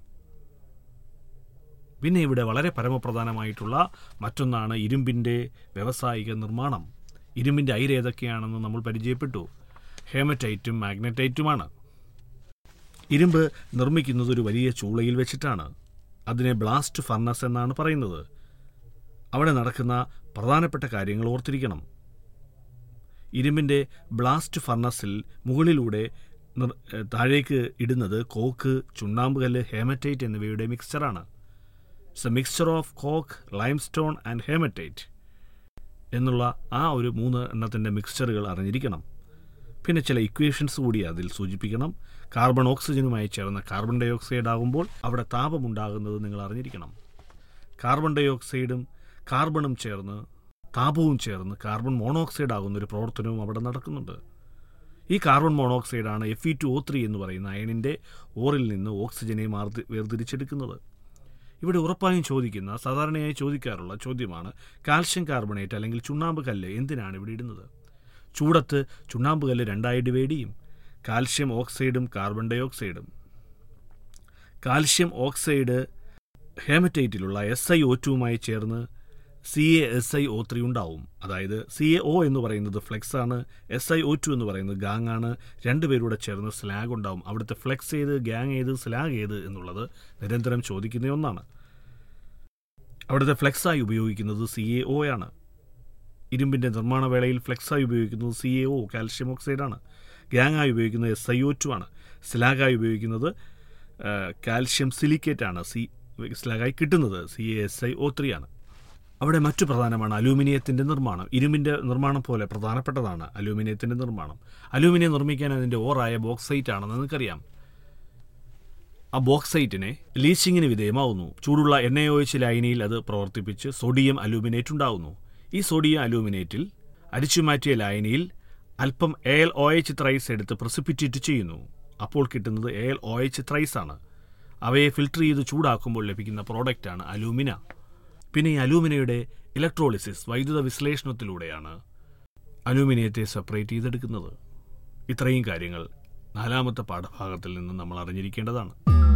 പിന്നെ ഇവിടെ വളരെ പരമപ്രധാനമായിട്ടുള്ള മറ്റൊന്നാണ് ഇരുമ്പിൻ്റെ വ്യാവസായിക നിർമ്മാണം ഇരുമ്പിൻ്റെ അയിര് ഏതൊക്കെയാണെന്ന് നമ്മൾ പരിചയപ്പെട്ടു ഹേമറ്റൈറ്റും മാഗ്നറ്റൈറ്റുമാണ് ഇരുമ്പ് നിർമ്മിക്കുന്നത് ഒരു വലിയ ചൂളയിൽ വെച്ചിട്ടാണ് അതിനെ ബ്ലാസ്റ്റ് ഫർണസ് എന്നാണ് പറയുന്നത് അവിടെ നടക്കുന്ന പ്രധാനപ്പെട്ട കാര്യങ്ങൾ ഓർത്തിരിക്കണം ഇരുമ്പിൻ്റെ ബ്ലാസ്റ്റ് ഫർണസിൽ മുകളിലൂടെ നിർ- ഏഹ് താഴേക്ക് ഇടുന്നത് കോക്ക് ചുണ്ണാമ്പ് കല്ല് ഹേമറ്റൈറ്റ് എന്നിവയുടെ മിക്സ്ചറാണ് it's a mixture of coke limestone and hematite എന്നുള്ള ആ ഒരു മൂന്ന് എണ്ണത്തിൻ്റെ മിക്സ്ചറുകൾ അറിഞ്ഞിരിക്കണം പിന്നെ ചില ഇക്വേഷൻസ് കൂടി അതിൽ സൂചിപ്പിക്കണം കാർബൺ ഓക്സിജനുമായി ചേർന്ന കാർബൺ ഡൈ ഓക്സൈഡ് ആകുമ്പോൾ അവിടെ താപമുണ്ടാകുന്നത് നിങ്ങൾ അറിഞ്ഞിരിക്കണം കാർബൺ ഡൈ ഓക്സൈഡും കാർബണും ചേർന്ന് താപവും ചേർന്ന് കാർബൺ മോണോക്സൈഡ് ആകുന്ന ഒരു പ്രവർത്തനവും അവിടെ നടക്കുന്നുണ്ട് ഈ കാർബൺ മോണോക്സൈഡാണ് F E two O three എന്ന് പറയുന്ന അയണിൻ്റെ ഓറിൽ നിന്ന് ഓക്സിജനെ മാർത്തി വേർതിരിച്ചെടുക്കുന്നത് ഇവിടെ ഉറപ്പായും ചോദിക്കുന്ന സാധാരണയായി ചോദിക്കാറുള്ള ചോദ്യമാണ് കാൽഷ്യം കാർബണേറ്റ് അല്ലെങ്കിൽ ചുണ്ണാമ്പ് കല്ല് എന്തിനാണ് ഇവിടെ ഇടുന്നത് ചൂടത്ത് ചുണ്ണാമ്പ് കല്ല് രണ്ടായി ഡിവൈഡ് ചെയ്യും കാൽഷ്യം ഓക്സൈഡും കാർബൺ ഡൈ ഓക്സൈഡും കാൽഷ്യം ഓക്സൈഡ് ഹേമറ്റൈറ്റിലുള്ള എസ് ഐ ഒ ടുവുമായി ചേർന്ന് C A S I O three ഉണ്ടാവും അതായത് സി എ ഒ എന്ന് പറയുന്നത് ഫ്ലെക്സ് ആണ് എസ് ഐ ഒ ടു എന്ന് പറയുന്നത് ഗാങ് ആണ് രണ്ടുപേരൂടെ ചേർന്ന് സ്ലാഗ് ഉണ്ടാവും അവിടുത്തെ ഫ്ലെക്സ് ഏത് ഗാങ് ഏത് സ്ലാഗ് ഏത് എന്നുള്ളത് നിരന്തരം ചോദിക്കുന്ന ഒന്നാണ് അവിടുത്തെ ഫ്ലെക്സായി ഉപയോഗിക്കുന്നത് സി എ ഒ ആണ് ഇരുമ്പിൻ്റെ നിർമ്മാണ വേളയിൽ ഫ്ലെക്സായി ഉപയോഗിക്കുന്നത് സി എ ഒ കാൽഷ്യം ഓക്സൈഡാണ് ഗ്യാങ്ങായി ഉപയോഗിക്കുന്നത് എസ് ഐ ഒ ടു ആണ് സ്ലാഗായി ഉപയോഗിക്കുന്നത് ആ, കാൽഷ്യം സിലിക്കേറ്റ് ആണ് സി സ്ലാഗായി കിട്ടുന്നത് C A S I O three ആണ് അവിടെ മറ്റു പ്രധാനമാണ് അലൂമിനിയത്തിൻ്റെ നിർമ്മാണം ഇരുമ്പിൻ്റെ നിർമ്മാണം പോലെ പ്രധാനപ്പെട്ടതാണ് അലൂമിനിയത്തിൻ്റെ നിർമ്മാണം അലൂമിനിയം നിർമ്മിക്കാൻ അതിൻ്റെ ഓറായ ബോക്സൈറ്റ് ആണെന്ന് നിങ്ങൾക്കറിയാം ആ ബോക്സൈറ്റിനെ ലീച്ചിങ്ങിന് വിധേയമാവുന്നു ചൂടുള്ള എണ്ണയൊഴിച്ച് ലൈനിയിൽ അത് പ്രവർത്തിപ്പിച്ച് സോഡിയം അലൂമിനേറ്റ് ഉണ്ടാകുന്നു ഈ സോഡിയം അലൂമിനേറ്റിൽ അടിച്ചുമാറ്റിയ ലായനിയിൽ അല്പം എൽ ഒ എച്ച് ത്രൈസ് എടുത്ത് പ്രസിപ്പിറ്റേറ്റ് ചെയ്യുന്നു അപ്പോൾ കിട്ടുന്നത് എൽ ഒ എച്ച് ത്രൈസ് ആണ് അവയെ ഫിൽട്ടർ ചെയ്ത് ചൂടാക്കുമ്പോൾ ലഭിക്കുന്ന പ്രോഡക്റ്റാണ് അലൂമിന പിന്നെ ഈ അലൂമിനയുടെ ഇലക്ട്രോളിസിസ് വൈദ്യുത വിശ്ലേഷണത്തിലൂടെയാണ് അലൂമിനിയത്തെ സെപ്പറേറ്റ് ചെയ്തെടുക്കുന്നത് ഇത്രയും കാര്യങ്ങൾ നാലാമത്തെ പാഠഭാഗത്തിൽ നിന്ന് നമ്മൾ അറിഞ്ഞിരിക്കേണ്ടതാണ്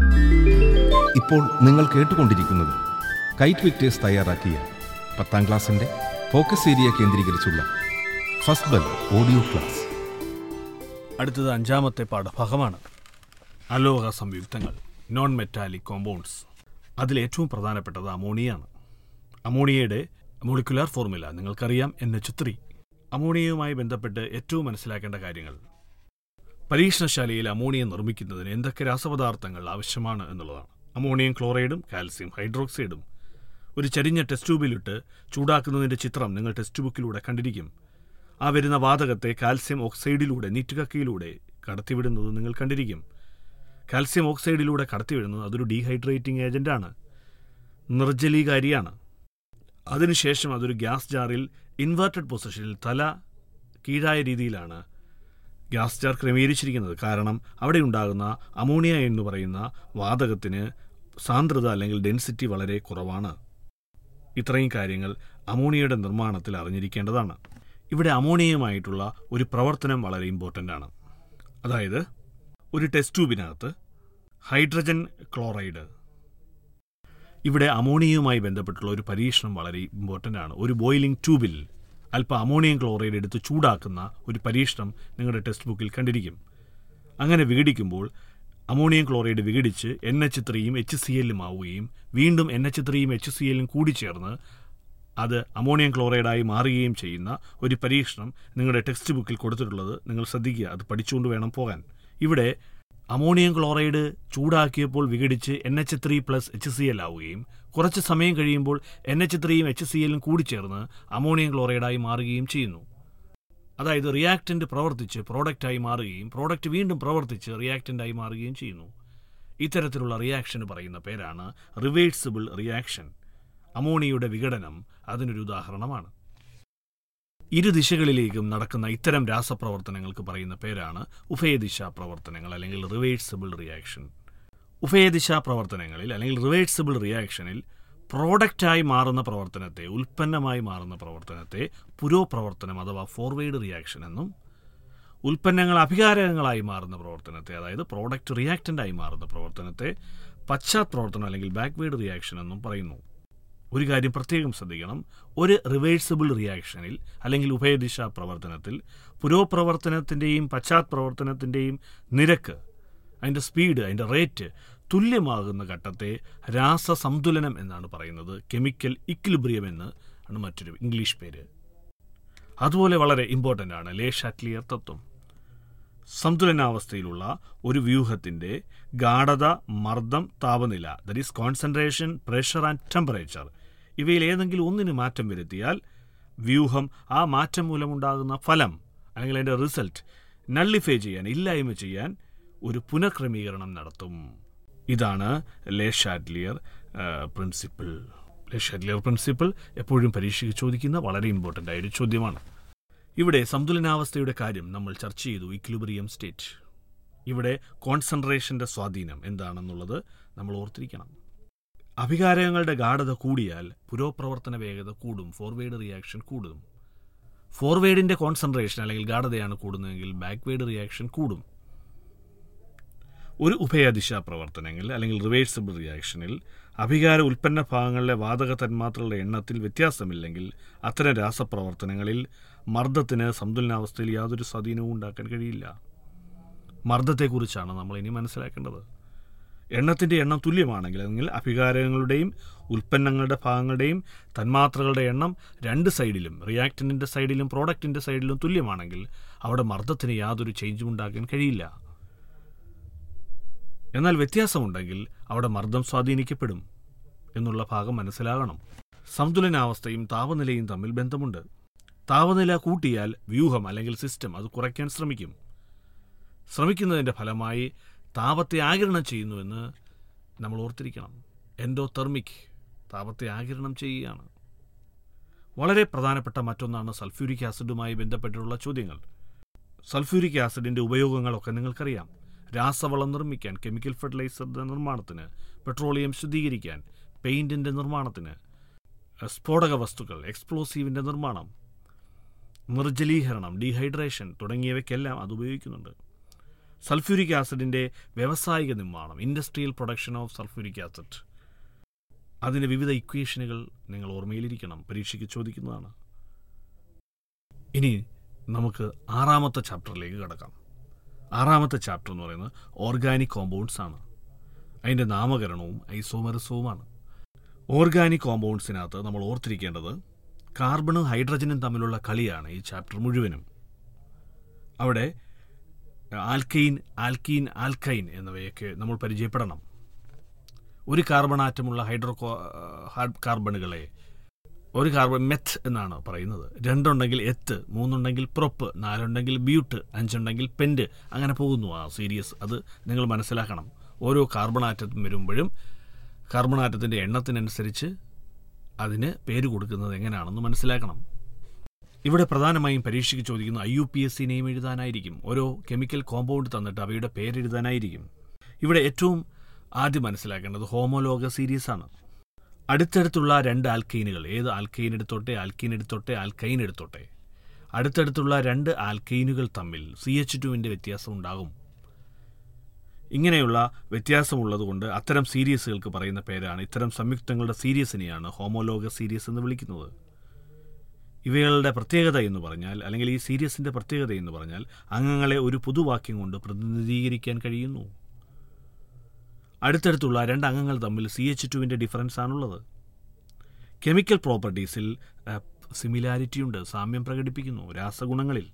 ഇപ്പോൾ നിങ്ങൾ കേട്ടുകൊണ്ടിരിക്കുന്നത് കൈറ്റ് വിക്ടേഴ്സ് തയ്യാറാക്കിയ പത്താം ക്ലാസ്സിന്റെ ഫോക്കസ് ഏരിയ കേന്ദ്രീകരിച്ചുള്ള ഫസ്റ്റ് ബെൽ ഓഡിയോ ക്ലാസ് അടുത്തത് അഞ്ചാമത്തെ പാഠഭാഗമാണ് അലോഹ സംയുക്തങ്ങൾ നോൺ മെറ്റാലിക് കോമ്പൗണ്ട്സ് അതിൽ ഏറ്റവും പ്രധാനപ്പെട്ടത് അമോണിയാണ് അമോണിയയുടെ മോളിക്കുലാർ ഫോർമുല നിങ്ങൾക്കറിയാം എൻ എച്ച് ത്രീ അമോണിയയുമായി ബന്ധപ്പെട്ട് ഏറ്റവും മനസ്സിലാക്കേണ്ട കാര്യങ്ങൾ പരീക്ഷണശാലയിൽ അമോണിയ നിർമ്മിക്കുന്നതിന് എന്തൊക്കെ രാസപദാർത്ഥങ്ങൾ ആവശ്യമാണ് എന്നുള്ളതാണ് അമോണിയം ക്ലോറൈഡും കാൽസ്യം ഹൈഡ്രോക്സൈഡും ഒരു ചരിഞ്ഞ ടെസ്റ്റ് ട്യൂബിലിട്ട് ചൂടാക്കുന്നതിൻ്റെ ചിത്രം നിങ്ങൾ ടെക്സ്റ്റ് ബുക്കിലൂടെ കണ്ടിരിക്കും ആ വരുന്ന വാതകത്തെ കാൽസ്യം ഓക്സൈഡിലൂടെ നീറ്റുകക്കയിലൂടെ കടത്തിവിടുന്നത് നിങ്ങൾ കണ്ടിരിക്കും കാൽസ്യം ഓക്സൈഡിലൂടെ കടത്തിവിടുന്നത് അതൊരു ഡീഹൈഡ്രേറ്റിംഗ് ഏജന്റാണ് നിർജ്ജലീകാരിയാണ് അതിനുശേഷം അതൊരു ഗ്യാസ് ജാറിൽ ഇൻവേർട്ടഡ് പൊസിഷനിൽ തല കീഴായ രീതിയിലാണ് ഗ്യാസ് ജാർ ക്രമീകരിച്ചിരിക്കുന്നത് കാരണം അവിടെ ഉണ്ടാകുന്ന അമോണിയ എന്ന് പറയുന്ന വാതകത്തിന് സാന്ദ്രത അല്ലെങ്കിൽ ഡെൻസിറ്റി വളരെ കുറവാണ് ഇത്രയും കാര്യങ്ങൾ അമോണിയയുടെ നിർമ്മാണത്തിൽ അറിഞ്ഞിരിക്കേണ്ടതാണ് ഇവിടെ അമോണിയയുമായിട്ടുള്ള ഒരു പ്രവർത്തനം വളരെ ഇമ്പോർട്ടൻ്റ് ആണ് അതായത് ഒരു ടെസ്റ്റ് ട്യൂബിനകത്ത് ഹൈഡ്രജൻ ക്ലോറൈഡ് ഇവിടെ അമോണിയയുമായി ബന്ധപ്പെട്ടുള്ള ഒരു പരീക്ഷണം വളരെ ഇമ്പോർട്ടൻ്റ് ആണ് ഒരു ബോയിലിംഗ് ട്യൂബിൽ അല്പം അമോണിയം ക്ലോറൈഡ് എടുത്ത് ചൂടാക്കുന്ന ഒരു പരീക്ഷണം നിങ്ങളുടെ ടെക്സ്റ്റ് ബുക്കിൽ കണ്ടിരിക്കും അങ്ങനെ വിഘടിക്കുമ്പോൾ അമോണിയം ക്ലോറൈഡ് വിഘടിച്ച് എൻ എച്ച് ത്രീയും എച്ച് സി എല്ലും ആവുകയും വീണ്ടും എൻ എച്ച് ത്രീയും എച്ച് സി എല്ലും കൂടിച്ചേർന്ന് അത് അമോണിയം ക്ലോറൈഡായി മാറുകയും ചെയ്യുന്ന ഒരു പരീക്ഷണം നിങ്ങളുടെ ടെക്സ്റ്റ് ബുക്കിൽ കൊടുത്തിട്ടുള്ളത് നിങ്ങൾ ശ്രദ്ധിക്കുക അത് പഠിച്ചുകൊണ്ട് വേണം പോകാൻ ഇവിടെ അമോണിയം ക്ലോറൈഡ് ചൂടാക്കിയപ്പോൾ വിഘടിച്ച് N H three plus H C L ആവുകയും കുറച്ച് സമയം കഴിയുമ്പോൾ എൻ എച്ച് ത്രീയും എച്ച് സി എല്ലും കൂടിച്ചേർന്ന് അമോണിയം ക്ലോറൈഡായി മാറുകയും ചെയ്യുന്നു അതായത് റിയാക്റ്റന്റ് പ്രവർത്തിച്ച് പ്രോഡക്റ്റായി മാറുകയും പ്രോഡക്റ്റ് വീണ്ടും പ്രവർത്തിച്ച് റിയാക്റ്റന്റായി മാറുകയും ചെയ്യുന്നു ഇത്തരത്തിലുള്ള റിയാക്ഷന് പറയുന്ന പേരാണ് റിവേഴ്സിബിൾ റിയാക്ഷൻ അമോണിയയുടെ വിഘടനം അതിനൊരു ഉദാഹരണമാണ് ഇരു ദിശകളിലേക്കും നടക്കുന്ന ഇത്തരം രാസപ്രവർത്തനങ്ങൾക്ക് പറയുന്ന പേരാണ് ഉഭയദിശാ പ്രവർത്തനങ്ങൾ അല്ലെങ്കിൽ റിവേഴ്സിബിൾ റിയാക്ഷൻ ഉഭയദിശാ പ്രവർത്തനങ്ങളിൽ അല്ലെങ്കിൽ റിവേഴ്സിബിൾ റിയാക്ഷനിൽ പ്രോഡക്റ്റായി മാറുന്ന പ്രവർത്തനത്തെ ഉൽപ്പന്നമായി മാറുന്ന പ്രവർത്തനത്തെ പുരോപ്രവർത്തനം അഥവാ ഫോർവേഡ് റിയാക്ഷൻ എന്നും ഉൽപ്പന്നങ്ങൾ അഭികാരകങ്ങളായി മാറുന്ന പ്രവർത്തനത്തെ അതായത് പ്രോഡക്റ്റ് റിയാക്റ്റൻ്റായി മാറുന്ന പ്രവർത്തനത്തെ പശ്ചാത് പ്രവർത്തനം അല്ലെങ്കിൽ ബാക്ക്വേഡ് റിയാക്ഷൻ എന്നും പറയുന്നു ഒരു കാര്യം പ്രത്യേകം ശ്രദ്ധിക്കണം ഒരു റിവേഴ്സിബിൾ റിയാക്ഷനിൽ അല്ലെങ്കിൽ ഉഭയദിശാ പ്രവർത്തനത്തിൽ പുരോപ്രവർത്തനത്തിൻ്റെയും പശ്ചാത് പ്രവർത്തനത്തിൻ്റെയും നിരക്ക് അതിൻ്റെ സ്പീഡ് അതിൻ്റെ റേറ്റ് തുല്യമാകുന്ന ഘട്ടത്തെ രാസസംതുലനം എന്നാണ് പറയുന്നത് കെമിക്കൽ ഇക്വിലിബ്രിയം എന്ന് ആണ് മറ്റൊരു ഇംഗ്ലീഷ് പേര് അതുപോലെ വളരെ ഇമ്പോർട്ടൻ്റ് ആണ് ലേ ഷാറ്റ്ലിയർ തത്വം സന്തുലനാവസ്ഥയിലുള്ള ഒരു വ്യൂഹത്തിന്റെ ഗാഠത മർദ്ദം താപനില that is concentration pressure and temperature ഇവയിൽ ഏതെങ്കിലും ഒന്നിന് മാറ്റം വരുത്തിയാൽ വ്യൂഹം ആ മാറ്റം മൂലമുണ്ടാകുന്ന ഫലം അല്ലെങ്കിൽ അതിൻ്റെ റിസൾട്ട് നള്ളിഫൈ ചെയ്യാൻ ഇല്ലായ്മ ചെയ്യാൻ ഒരു പുനഃക്രമീകരണം നടത്തും ഇതാണ് Le Chatelier principle Le Chatelier principle എപ്പോഴും പരീക്ഷയ്ക്ക് ചോദിക്കുന്ന വളരെ ഇമ്പോർട്ടൻ്റ് ആയ ഒരു ചോദ്യമാണ് ഇവിടെ സന്തുലനാവസ്ഥയുടെ കാര്യം നമ്മൾ ചർച്ച ചെയ്തു ഇക്ലിബ്രിയം സ്റ്റേറ്റ് ഇവിടെ കോൺസെൻട്രേഷന്റെ സ്വാധീനം എന്താണെന്നുള്ളത് നമ്മൾ ഓർത്തിരിക്കണം അഭികാരങ്ങളുടെ ഗാഠത കൂടിയാൽ പുരോപ്രവർത്തന വേഗത കൂടും ഫോർവേഡ് റിയാക്ഷൻ കൂടും ഫോർവേഡിന്റെ കോൺസെൻട്രേഷൻ അല്ലെങ്കിൽ ഗാഠതയാണ് കൂടുന്നതെങ്കിൽ ബാക്ക്വേഡ് റിയാക്ഷൻ കൂടും ഒരു ഉഭയദിശാ പ്രവർത്തനങ്ങളിൽ അല്ലെങ്കിൽ റിവേഴ്സിബിൾ റിയാക്ഷനിൽ അഭികാര ഉൽപ്പന്ന ഭാഗങ്ങളിലെ വാതക തന്മാത്രകളുടെ എണ്ണത്തിൽ വ്യത്യാസമില്ലെങ്കിൽ അത്തരം രാസപ്രവർത്തനങ്ങളിൽ മർദ്ദത്തിന് സന്തുലനാവസ്ഥയിൽ യാതൊരു സ്വാധീനവും ഉണ്ടാക്കാൻ കഴിയില്ല മർദ്ദത്തെക്കുറിച്ചാണ് നമ്മൾ ഇനി മനസ്സിലാക്കേണ്ടത് എണ്ണത്തിന്റെ എണ്ണം തുല്യമാണെങ്കിൽ അല്ലെങ്കിൽ അഭികാരങ്ങളുടെയും ഉൽപ്പന്നങ്ങളുടെ ഭാഗങ്ങളുടെയും തന്മാത്രകളുടെ എണ്ണം രണ്ട് സൈഡിലും റിയാക്ടന്റിന്റെ സൈഡിലും പ്രോഡക്റ്റിന്റെ സൈഡിലും തുല്യമാണെങ്കിൽ അവിടെ മർദ്ദത്തിന് യാതൊരു ചേഞ്ചും ഉണ്ടാക്കാൻ കഴിയില്ല എന്നാൽ വ്യത്യാസമുണ്ടെങ്കിൽ അവിടെ മർദ്ദം സ്വാധീനിക്കപ്പെടും എന്നുള്ള ഭാഗം മനസ്സിലാകണം സന്തുലനാവസ്ഥയും താപനിലയും തമ്മിൽ ബന്ധമുണ്ട് താപനില കൂട്ടിയാൽ വ്യൂഹം അല്ലെങ്കിൽ സിസ്റ്റം അത് കുറയ്ക്കാൻ ശ്രമിക്കും ശ്രമിക്കുന്നതിൻ്റെ ഫലമായി താപത്തെ ആകിരണം ചെയ്യുന്നുവെന്ന് നമ്മൾ ഓർത്തിരിക്കണം എൻഡോതെർമിക് താപത്തെ ആകിരണം ചെയ്യുകയാണ് വളരെ പ്രധാനപ്പെട്ട മറ്റൊന്നാണ് സൾഫ്യൂരിക് ആസിഡുമായി ബന്ധപ്പെട്ടിട്ടുള്ള ചോദ്യങ്ങൾ സൾഫ്യൂരിക് ആസിഡിന്റെ ഉപയോഗങ്ങളൊക്കെ നിങ്ങൾക്കറിയാം രാസവളം നിർമ്മിക്കാൻ കെമിക്കൽ ഫെർട്ടിലൈസറുടെ നിർമ്മാണത്തിന് പെട്രോളിയം ശുദ്ധീകരിക്കാൻ പെയിന്റിന്റെ നിർമ്മാണത്തിന് സ്ഫോടക വസ്തുക്കൾ എക്സ്പ്ലോസീവിന്റെ നിർമ്മാണം നിർജ്ജലീകരണം ഡീഹൈഡ്രേഷൻ തുടങ്ങിയവയ്ക്കെല്ലാം അത് ഉപയോഗിക്കുന്നുണ്ട് സൾഫ്യൂരിക് ആസിഡിന്റെ വ്യാവസായിക നിർമ്മാണം industrial production of sulphuric acid അതിന് വിവിധ ഇക്വേഷനുകൾ നിങ്ങൾ ഓർമ്മയിലിരിക്കണം പരീക്ഷയ്ക്ക് ചോദിക്കുന്നതാണ് ഇനി നമുക്ക് ആറാമത്തെ ചാപ്റ്ററിലേക്ക് കടക്കാം ആറാമത്തെ ചാപ്റ്റർ എന്ന് പറയുന്നത് ഓർഗാനിക് കോമ്പൗണ്ട്സ് ആണ് അതിൻ്റെ നാമകരണവും ഐസോമറിസവുമാണ് ഓർഗാനിക് കോമ്പൗണ്ട്സിനകത്ത് നമ്മൾ ഓർത്തിരിക്കേണ്ടത് കാർബണും ഹൈഡ്രജനും തമ്മിലുള്ള കളിയാണ് ഈ ചാപ്റ്റർ മുഴുവനും അവിടെ ആൽക്കൈൻ ആൽക്കീൻ ആൽക്കൈൻ എന്നിവയൊക്കെ നമ്മൾ പരിചയപ്പെടണം ഒരു കാർബൺ ആറ്റമുള്ള ഹൈഡ്രോ കാർബണുകളെ ഒരു കാർബൺ മെത്ത് എന്നാണ് പറയുന്നത് രണ്ടുണ്ടെങ്കിൽ എത്ത് മൂന്നുണ്ടെങ്കിൽ പ്രൊപ്പ് നാലുണ്ടെങ്കിൽ ബ്യൂട്ട് അഞ്ചുണ്ടെങ്കിൽ പെൻറ്റ് അങ്ങനെ പോകുന്നു ആ സീരീസ് അത് നിങ്ങൾ മനസ്സിലാക്കണം ഓരോ കാർബൺ ആറ്റം വരുമ്പോഴും കാർബൺ ആറ്റത്തിൻ്റെ എണ്ണത്തിനനുസരിച്ച് അതിന് പേര് കൊടുക്കുന്നത് എങ്ങനെയാണെന്ന് മനസ്സിലാക്കണം ഇവിടെ പ്രധാനമായും പരീക്ഷയ്ക്ക് ചോദിക്കുന്ന I U P A C name എഴുതാനായിരിക്കും ഓരോ കെമിക്കൽ കോമ്പൗണ്ട് തന്നിട്ട് അവയുടെ പേരെഴുതാനായിരിക്കും ഇവിടെ ഏറ്റവും ആദ്യം മനസ്സിലാക്കേണ്ടത് ഹോമോലോഗ സീരീസ് ആണ് അടുത്തടുത്തുള്ള രണ്ട് ആൽക്കൈനുകൾ ഏത് ആൽക്കൈൻ എടുത്തോട്ടെ ആൽക്കീൻ എടുത്തോട്ടെ ആൽക്കൈൻ എടുത്തോട്ടെ അടുത്തടുത്തുള്ള രണ്ട് ആൽക്കൈനുകൾ തമ്മിൽ സി എച്ച് ടുവിൻ്റെ വ്യത്യാസം ഉണ്ടാകും ഇങ്ങനെയുള്ള വ്യത്യാസമുള്ളതുകൊണ്ട് അത്തരം സീരീസുകൾക്ക് പറയുന്ന പേരാണ് ഇത്തരം സംയുക്തങ്ങളുടെ സീരീസിനെയാണ് ഹോമോലോഗ സീരീസ് എന്ന് വിളിക്കുന്നത് ഇവകളുടെ പ്രത്യേകത എന്ന് പറഞ്ഞാൽ അല്ലെങ്കിൽ ഈ സീരീസിന്റെ പ്രത്യേകത എന്ന് പറഞ്ഞാൽ അംഗങ്ങളെ ഒരു പുതുവാക്യം കൊണ്ട് പ്രതിനിധീകരിക്കാൻ കഴിയുന്നു അടുത്തടുത്തുള്ള രണ്ട് അംഗങ്ങൾ തമ്മിൽ സി എച്ച് ടുവിൻ്റെ ഡിഫറൻസ് ആണുള്ളത് കെമിക്കൽ പ്രോപ്പർട്ടീസിൽ സിമിലാരിറ്റി ഉണ്ട് സാമ്യം പ്രകടിപ്പിക്കുന്നു രാസഗുണങ്ങളിൽ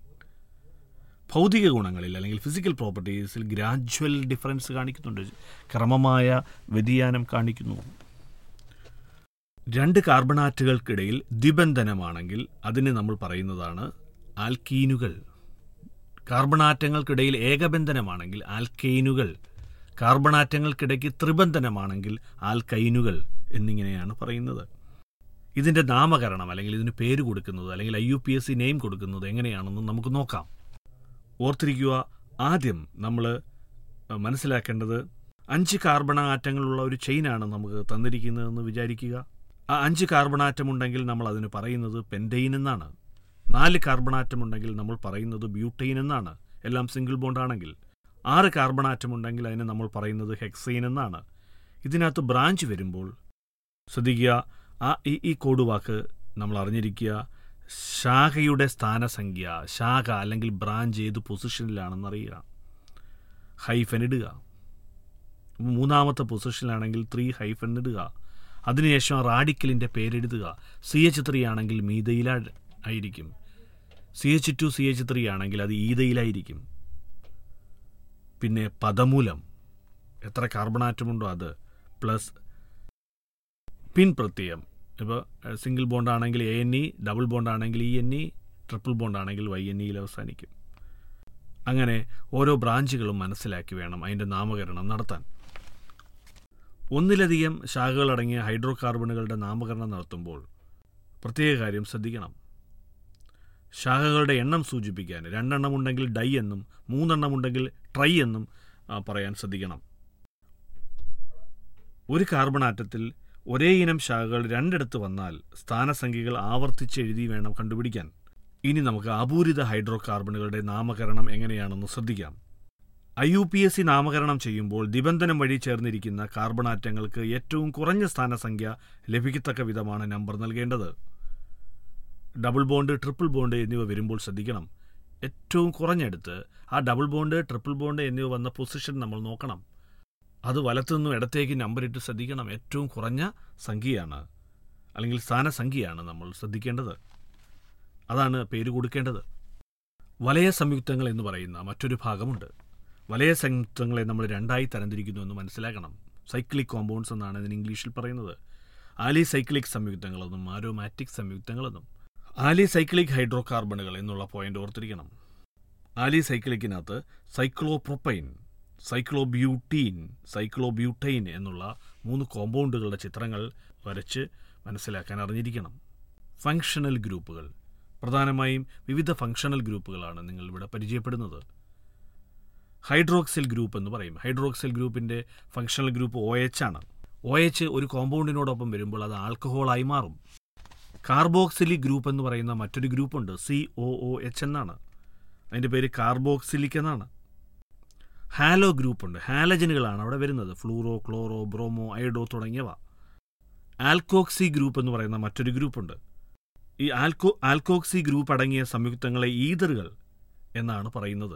ഭൗതിക ഗുണങ്ങളിൽ അല്ലെങ്കിൽ ഫിസിക്കൽ പ്രോപ്പർട്ടീസിൽ ഗ്രാജ്വൽ ഡിഫറൻസ് കാണിക്കുന്നുണ്ട് ക്രമമായ വ്യതിയാനം കാണിക്കുന്നു രണ്ട് കാർബണാറ്റുകൾക്കിടയിൽ ദ്വിബന്ധനമാണെങ്കിൽ അതിന് നമ്മൾ പറയുന്നതാണ് ആൽക്കീനുകൾ കാർബണാറ്റങ്ങൾക്കിടയിൽ ഏകബന്ധനമാണെങ്കിൽ ആൽക്കൈനുകൾ കാർബണാറ്റങ്ങൾക്കിടയ്ക്ക് ത്രിബന്ധനമാണെങ്കിൽ ആൽക്കൈനുകൾ എന്നിങ്ങനെയാണ് പറയുന്നത് ഇതിൻ്റെ നാമകരണം അല്ലെങ്കിൽ ഇതിന് പേര് കൊടുക്കുന്നത് അല്ലെങ്കിൽ I U P A C name കൊടുക്കുന്നത് എങ്ങനെയാണെന്ന് നമുക്ക് നോക്കാം ഓർത്തിരിക്കുക ആദ്യം നമ്മൾ മനസ്സിലാക്കേണ്ടത് അഞ്ച് കാർബൺ ആറ്റങ്ങളുള്ള ഒരു ചെയിനാണ് നമുക്ക് തന്നിരിക്കുന്നതെന്ന് വിചാരിക്കുക ആ അഞ്ച് കാർബൺ ആറ്റം ഉണ്ടെങ്കിൽ നമ്മൾ അതിന് പറയുന്നത് പെൻറ്റൈൻ എന്നാണ് നാല് കാർബൺ ആറ്റം ഉണ്ടെങ്കിൽ നമ്മൾ പറയുന്നത് ബ്യൂട്ടൈൻ എന്നാണ് എല്ലാം സിംഗിൾ ബോണ്ട് ആണെങ്കിൽ ആറ് കാർബൺ ആറ്റം ഉണ്ടെങ്കിൽ അതിന് നമ്മൾ പറയുന്നത് ഹെക്സൈൻ എന്നാണ് ഇതിനകത്ത് ബ്രാഞ്ച് വരുമ്പോൾ ശ്രദ്ധിക്കുക ആ ഈ ഈ കോഡ് വാക്ക് നമ്മൾ അറിഞ്ഞിരിക്കുക ശാഖയുടെ സ്ഥാനസംഖ്യ ശാഖ അല്ലെങ്കിൽ ബ്രാഞ്ച് ഏത് പൊസിഷനിലാണെന്ന് അറിയുക ഹൈഫൻ ഇടുക മൂന്നാമത്തെ പൊസിഷനിലാണെങ്കിൽ ത്രീ ഹൈഫൻ ഇടുക അതിനുശേഷം റാഡിക്കലിൻ്റെ പേരെഴുതുക സി എച്ച് ത്രീ ആണെങ്കിൽ മീതയില ആയിരിക്കും C H two C H three ആണെങ്കിൽ അത് ഈതയിലായിരിക്കും പിന്നെ പദമൂലം എത്ര കാർബൺ ആറ്റമുണ്ടോ അത് പ്ലസ് പിൻ പ്രത്യയം ഇപ്പോൾ സിംഗിൾ ബോണ്ട് ആണെങ്കിൽ A N E double bond ആണെങ്കിൽ E N E triple bond ആണെങ്കിൽ വൈ എൻ ഇയിൽ അവസാനിക്കും അങ്ങനെ ഓരോ ബ്രാഞ്ചുകളും മനസ്സിലാക്കി വേണം അതിൻ്റെ നാമകരണം നടത്താൻ ഒന്നിലധികം ശാഖകളടങ്ങിയ ഹൈഡ്രോ കാർബണുകളുടെ നാമകരണം നടത്തുമ്പോൾ പ്രത്യേക കാര്യം ശ്രദ്ധിക്കണം ശാഖകളുടെ എണ്ണം സൂചിപ്പിക്കാൻ രണ്ടെണ്ണം ഉണ്ടെങ്കിൽ ഡൈ എന്നും മൂന്നെണ്ണം ഉണ്ടെങ്കിൽ ട്രൈ എന്നും ആ, പറയാൻ ശ്രദ്ധിക്കണം ഒരു കാർബൺ ആറ്റത്തിൽ ഒരേ ഇനം ശാഖകൾ രണ്ടിടത്ത് വന്നാൽ സ്ഥാനസംഖ്യകൾ ആവർത്തിച്ച് എഴുതി വേണം കണ്ടുപിടിക്കാൻ ഇനി നമുക്ക് അപൂരിത ഹൈഡ്രോ കാർബണുകളുടെ നാമകരണം എങ്ങനെയാണെന്ന് ശ്രദ്ധിക്കാം I U P A C നാമകരണം ചെയ്യുമ്പോൾ നിബന്ധനം വഴി ചേർന്നിരിക്കുന്ന കാർബൺ ആറ്റങ്ങൾക്ക് ഏറ്റവും കുറഞ്ഞ സ്ഥാനസംഖ്യ ലഭിക്കത്തക്ക വിധമാണ് നമ്പർ നൽകേണ്ടത് ഡബിൾ ബോണ്ട് ട്രിപ്പിൾ ബോണ്ട് എന്നിവ വരുമ്പോൾ ശ്രദ്ധിക്കണം ഏറ്റവും കുറഞ്ഞെടുത്ത് ആ ഡബിൾ ബോണ്ട് ട്രിപ്പിൾ ബോണ്ട് എന്നിവ വന്ന പൊസിഷൻ നമ്മൾ നോക്കണം അത് വലത്തുനിന്നും ഇടത്തേക്ക് നമ്പർ ഇട്ട് ശ്രദ്ധിക്കണം ഏറ്റവും കുറഞ്ഞ സംഖ്യയാണ് അല്ലെങ്കിൽ സ്ഥാനസംഖ്യയാണ് നമ്മൾ ശ്രദ്ധിക്കേണ്ടത് അതാണ് പേര് കൊടുക്കേണ്ടത് വലയ സംയുക്തങ്ങൾ എന്ന് പറയുന്ന മറ്റൊരു ഭാഗമുണ്ട് വലയ സംയുക്തങ്ങളെ നമ്മൾ രണ്ടായി തരംതിരിക്കുന്നു എന്ന് മനസ്സിലാക്കണം സൈക്ലിക് കോമ്പൗണ്ട്സ് എന്നാണ് ഇതിന് ഇംഗ്ലീഷിൽ പറയുന്നത് ആലി സൈക്ലിക് സംയുക്തങ്ങളെന്നും ആരോമാറ്റിക് സംയുക്തങ്ങളെന്നും ആലി സൈക്ലിക് ഹൈഡ്രോ കാർബണുകൾ എന്നുള്ള പോയിന്റ് ഓർത്തിരിക്കണം ആലി സൈക്ലിക്കിനകത്ത് സൈക്ലോപ്രൊപ്പൈൻ സൈക്ലോബ്യൂട്ടീൻ സൈക്ലോബ്യൂട്ടൈൻ എന്നുള്ള മൂന്ന് കോമ്പൗണ്ടുകളുടെ ചിത്രങ്ങൾ വരച്ച് മനസ്സിലാക്കാൻ അറിഞ്ഞിരിക്കണം ഫങ്ഷണൽ ഗ്രൂപ്പുകൾ പ്രധാനമായും വിവിധ ഫങ്ഷണൽ ഗ്രൂപ്പുകളാണ് നിങ്ങൾ ഇവിടെ പരിചയപ്പെടുന്നത് ഹൈഡ്രോക്സിൽ ഗ്രൂപ്പ് എന്ന് പറയും ഹൈഡ്രോക്സിൽ ഗ്രൂപ്പിന്റെ ഫങ്ഷണൽ ഗ്രൂപ്പ് ഒ എച്ച് ആണ് ഒ എച്ച് ഒരു കോമ്പൗണ്ടിനോടൊപ്പം വരുമ്പോൾ അത് ആൽക്കഹോളായി മാറും കാർബോക്സിലിക് ഗ്രൂപ്പ് എന്ന് പറയുന്ന മറ്റൊരു ഗ്രൂപ്പുണ്ട് സി ഒ ഒ എച്ച് എന്നാണ് അതിൻ്റെ പേര് കാർബോക്സിലിക് എന്നാണ് ഹാലോ ഗ്രൂപ്പുണ്ട് ഹാലജനുകളാണ് അവിടെ വരുന്നത് ഫ്ലൂറോ ക്ലോറോ ബ്രോമോ അയഡോ തുടങ്ങിയവ ആൽക്കോക്സി ഗ്രൂപ്പ് എന്ന് പറയുന്ന മറ്റൊരു ഗ്രൂപ്പുണ്ട് ഈ ആൽക്കോ ആൽക്കോക്സി ഗ്രൂപ്പ് അടങ്ങിയ സംയുക്തങ്ങളെ ഈതറുകൾ എന്നാണ് പറയുന്നത്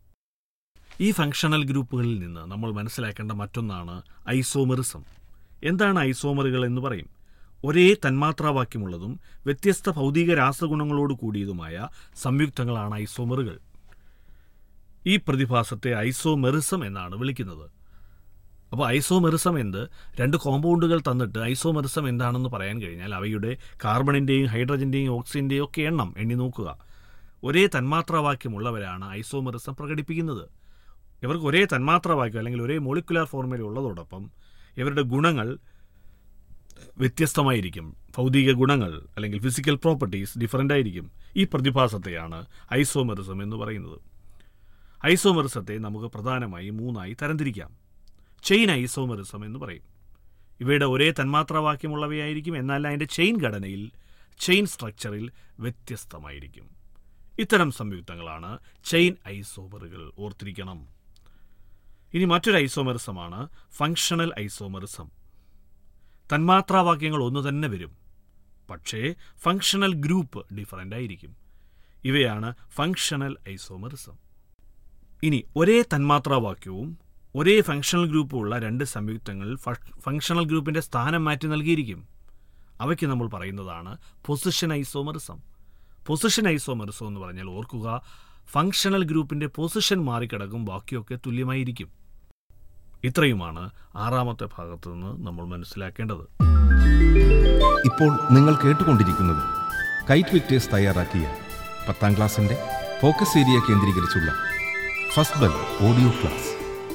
ഈ ഫങ്ഷണൽ ഗ്രൂപ്പുകളിൽ നിന്ന് നമ്മൾ മനസ്സിലാക്കേണ്ട മറ്റൊന്നാണ് ഐസോമെറിസം എന്താണ് ഐസോമറുകൾ എന്ന് പറയും ഒരേ തന്മാത്രാവാക്യമുള്ളതും വ്യത്യസ്ത ഭൗതിക രാസഗുണങ്ങളോട് കൂടിയതുമായ സംയുക്തങ്ങളാണ് ഐസോമറുകൾ ഈ പ്രതിഭാസത്തെ ഐസോമെറിസം എന്നാണ് വിളിക്കുന്നത് അപ്പോൾ ഐസോമെറിസം എന്ത് രണ്ട് കോമ്പൗണ്ടുകൾ തന്നിട്ട് ഐസോമെറിസം എന്താണെന്ന് പറയാൻ കഴിഞ്ഞാൽ അവയുടെ കാർബണിൻ്റെയും ഹൈഡ്രജൻ്റെയും ഓക്സിജൻ്റെയും ഒക്കെ എണ്ണം എണ്ണി നോക്കുക ഒരേ തന്മാത്രാവാക്യമുള്ളവരാണ് ഐസോമെറിസം പ്രകടിപ്പിക്കുന്നത് ഇവർക്ക് ഒരേ തന്മാത്രാവാക്യം അല്ലെങ്കിൽ ഒരേ മോളിക്കുലാർ ഫോർമുല ഉള്ളതോടൊപ്പം ഇവരുടെ ഗുണങ്ങൾ വ്യത്യസ്തമായിരിക്കും ഭൗതിക ഗുണങ്ങൾ അല്ലെങ്കിൽ ഫിസിക്കൽ പ്രോപ്പർട്ടീസ് ഡിഫറൻ്റ് ആയിരിക്കും ഈ പ്രതിഭാസത്തെയാണ് ഐസോമെറിസം എന്ന് പറയുന്നത് ഐസോമെറിസത്തെ നമുക്ക് പ്രധാനമായി മൂന്നായി തരംതിരിക്കാം ചെയിൻ ഐസോമെറിസം എന്ന് പറയും ഇവയുടെ ഒരേ തന്മാത്രാവാക്യമുള്ളവയായിരിക്കും എന്നാൽ അതിൻ്റെ ചെയിൻ ഘടനയിൽ ചെയിൻ സ്ട്രക്ചറിൽ വ്യത്യസ്തമായിരിക്കും ഇത്തരം സംയുക്തങ്ങളാണ് ചെയിൻ ഐസോമറുകൾ ഓർത്തിരിക്കണം ഇനി മറ്റൊരു ഐസോമെറിസമാണ് ഫങ്ഷണൽ ഐസോമെറിസം തന്മാത്രാവാക്യങ്ങൾ ഒന്ന് തന്നെ വരും പക്ഷേ ഫങ്ഷണൽ ഗ്രൂപ്പ് ഡിഫറൻ്റ് ആയിരിക്കും ഇവയാണ് ഫങ്ഷണൽ ഐസോമെറിസം ഇനി ഒരേ തന്മാത്രാവാക്യവും ഒരേ ഫങ്ഷണൽ ഗ്രൂപ്പും ഉള്ള രണ്ട് സംയുക്തങ്ങൾ ഫങ്ഷണൽ ഗ്രൂപ്പിന്റെ സ്ഥാനം മാറ്റി നൽകിയിരിക്കും അവയ്ക്ക് നമ്മൾ പറയുന്നതാണ് പൊസിഷൻ ഐസോമറിസം പൊസിഷൻ ഐസോമറിസം എന്ന് പറഞ്ഞാൽ ഓർക്കുക ഫങ്ഷണൽ ഗ്രൂപ്പിന്റെ പൊസിഷൻ മാറിക്കിടക്കും ബാക്കിയൊക്കെ തുല്യമായിരിക്കും ഇത്രയുമാണ് ആറാമത്തെ ഭാഗത്തു നിന്ന് നമ്മൾ മനസ്സിലാക്കേണ്ടത് ഇപ്പോൾ നിങ്ങൾ കേട്ടുകൊണ്ടിരിക്കുന്നത് കൈറ്റ് വിക്ടേഴ്സ് തയ്യാറാക്കിയ പത്താം ക്ലാസ്സിന്റെ ഫോക്കസ് ഏരിയ കേന്ദ്രീകരിച്ചുള്ള ഫസ്റ്റ് ബെൽ ഓഡിയോ ക്ലാസ്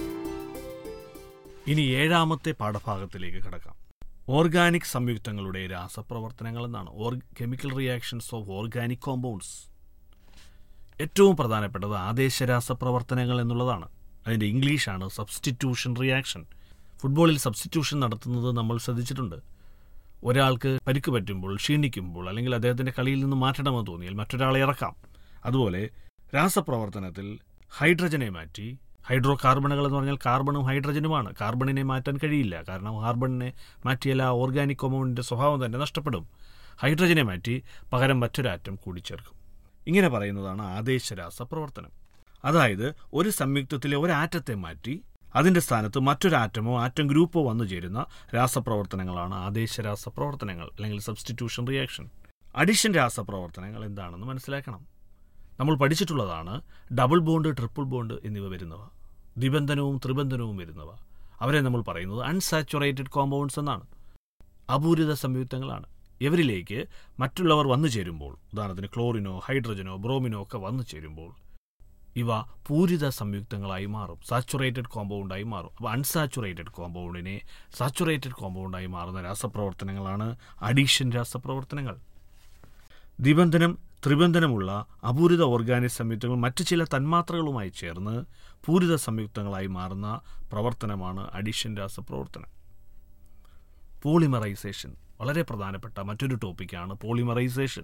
ഇനി ഏഴാമത്തെ പാഠഭാഗത്തിലേക്ക് കടക്കാം ഓർഗാനിക് സംയുക്തങ്ങളുടെ രാസപ്രവർത്തനങ്ങൾ എന്നാണ് or chemical reactions of organic compounds ഏറ്റവും പ്രധാനപ്പെട്ടത് ആദേശ രാസപ്രവർത്തനങ്ങൾ എന്നുള്ളതാണ് അതിൻ്റെ ഇംഗ്ലീഷാണ് സബ്സ്റ്റിറ്റ്യൂഷൻ റിയാക്ഷൻ ഫുട്ബോളിൽ സബ്സ്റ്റിറ്റ്യൂഷൻ നടത്തുന്നത് നമ്മൾ ശ്രദ്ധിച്ചിട്ടുണ്ട് ഒരാൾക്ക് പരിക്ക് പറ്റുമ്പോൾ ക്ഷീണിക്കുമ്പോൾ അല്ലെങ്കിൽ അദ്ദേഹത്തിൻ്റെ കളിയിൽ നിന്ന് മാറ്റണമെന്ന് തോന്നിയാൽ മറ്റൊരാളെ ഇറക്കാം അതുപോലെ രാസപ്രവർത്തനത്തിൽ ഹൈഡ്രജനെ മാറ്റി ഹൈഡ്രോ കാർബണുകൾ എന്ന് പറഞ്ഞാൽ കാർബണും ഹൈഡ്രജനുമാണ് കാർബണിനെ മാറ്റാൻ കഴിയില്ല കാരണം കാർബണിനെ മാറ്റിയാൽ ആ ഓർഗാനിക് കൊമൗണ്ടിൻ്റെ സ്വഭാവം തന്നെ നഷ്ടപ്പെടും ഹൈഡ്രജനെ മാറ്റി പകരം മറ്റൊരു ആറ്റം കൂടിച്ചേർക്കും ഇങ്ങനെ പറയുന്നതാണ് ആദേശ രാസപ്രവർത്തനം അതായത് ഒരു സംയുക്തത്തിലെ ഒരു ആറ്റത്തെ മാറ്റി അതിന്റെ സ്ഥാനത്ത് മറ്റൊരു ആറ്റമോ ആറ്റം ഗ്രൂപ്പോ വന്നു ചേരുന്ന രാസപ്രവർത്തനങ്ങളാണ് ആദേശ രാസപ്രവർത്തനങ്ങൾ അല്ലെങ്കിൽ സബ്സ്റ്റിറ്റ്യൂഷൻ റിയാക്ഷൻ അഡിഷൻ രാസപ്രവർത്തനങ്ങൾ എന്താണെന്ന് മനസ്സിലാക്കണം നമ്മൾ പഠിച്ചിട്ടുള്ളതാണ് ഡബിൾ ബോണ്ട് ട്രിപ്പിൾ ബോണ്ട് എന്നിവ വരുന്നവ ദ്വിബന്ധനവും ത്രിബന്ധനവും വരുന്നവ അവരെ നമ്മൾ പറയുന്നത് അൺസാച്ചുറേറ്റഡ് കോമ്പൗണ്ട്സ് എന്നാണ് അപൂരിത സംയുക്തങ്ങളാണ് ഇവരിലേക്ക് മറ്റുള്ളവർ വന്നു ചേരുമ്പോൾ ഉദാഹരണത്തിന് ക്ലോറിനോ ഹൈഡ്രജനോ ബ്രോമിനോ ഒക്കെ വന്നു ചേരുമ്പോൾ ഇവ പൂരിത സംയുക്തങ്ങളായി മാറും സാച്ചുറേറ്റഡ് കോമ്പൗണ്ടായി മാറും അപ്പോൾ അൺസാച്ചുറേറ്റഡ് കോമ്പൗണ്ടിനെ സാച്ചുറേറ്റഡ് കോമ്പൗണ്ടായി മാറുന്ന രാസപ്രവർത്തനങ്ങളാണ് അഡീഷൻ രാസപ്രവർത്തനങ്ങൾ ദ്വിബന്ധനം ത്രിബന്ധനമുള്ള അപൂരിത ഓർഗാനിക് സംയുക്തങ്ങൾ മറ്റു ചില തന്മാത്രകളുമായി ചേർന്ന് പൂരിത സംയുക്തങ്ങളായി മാറുന്ന പ്രവർത്തനമാണ് അഡീഷൻ രാസപ്രവർത്തനം പോളിമറൈസേഷൻ വളരെ പ്രധാനപ്പെട്ട മറ്റൊരു ടോപ്പിക്കാണ് പോളിമറൈസേഷൻ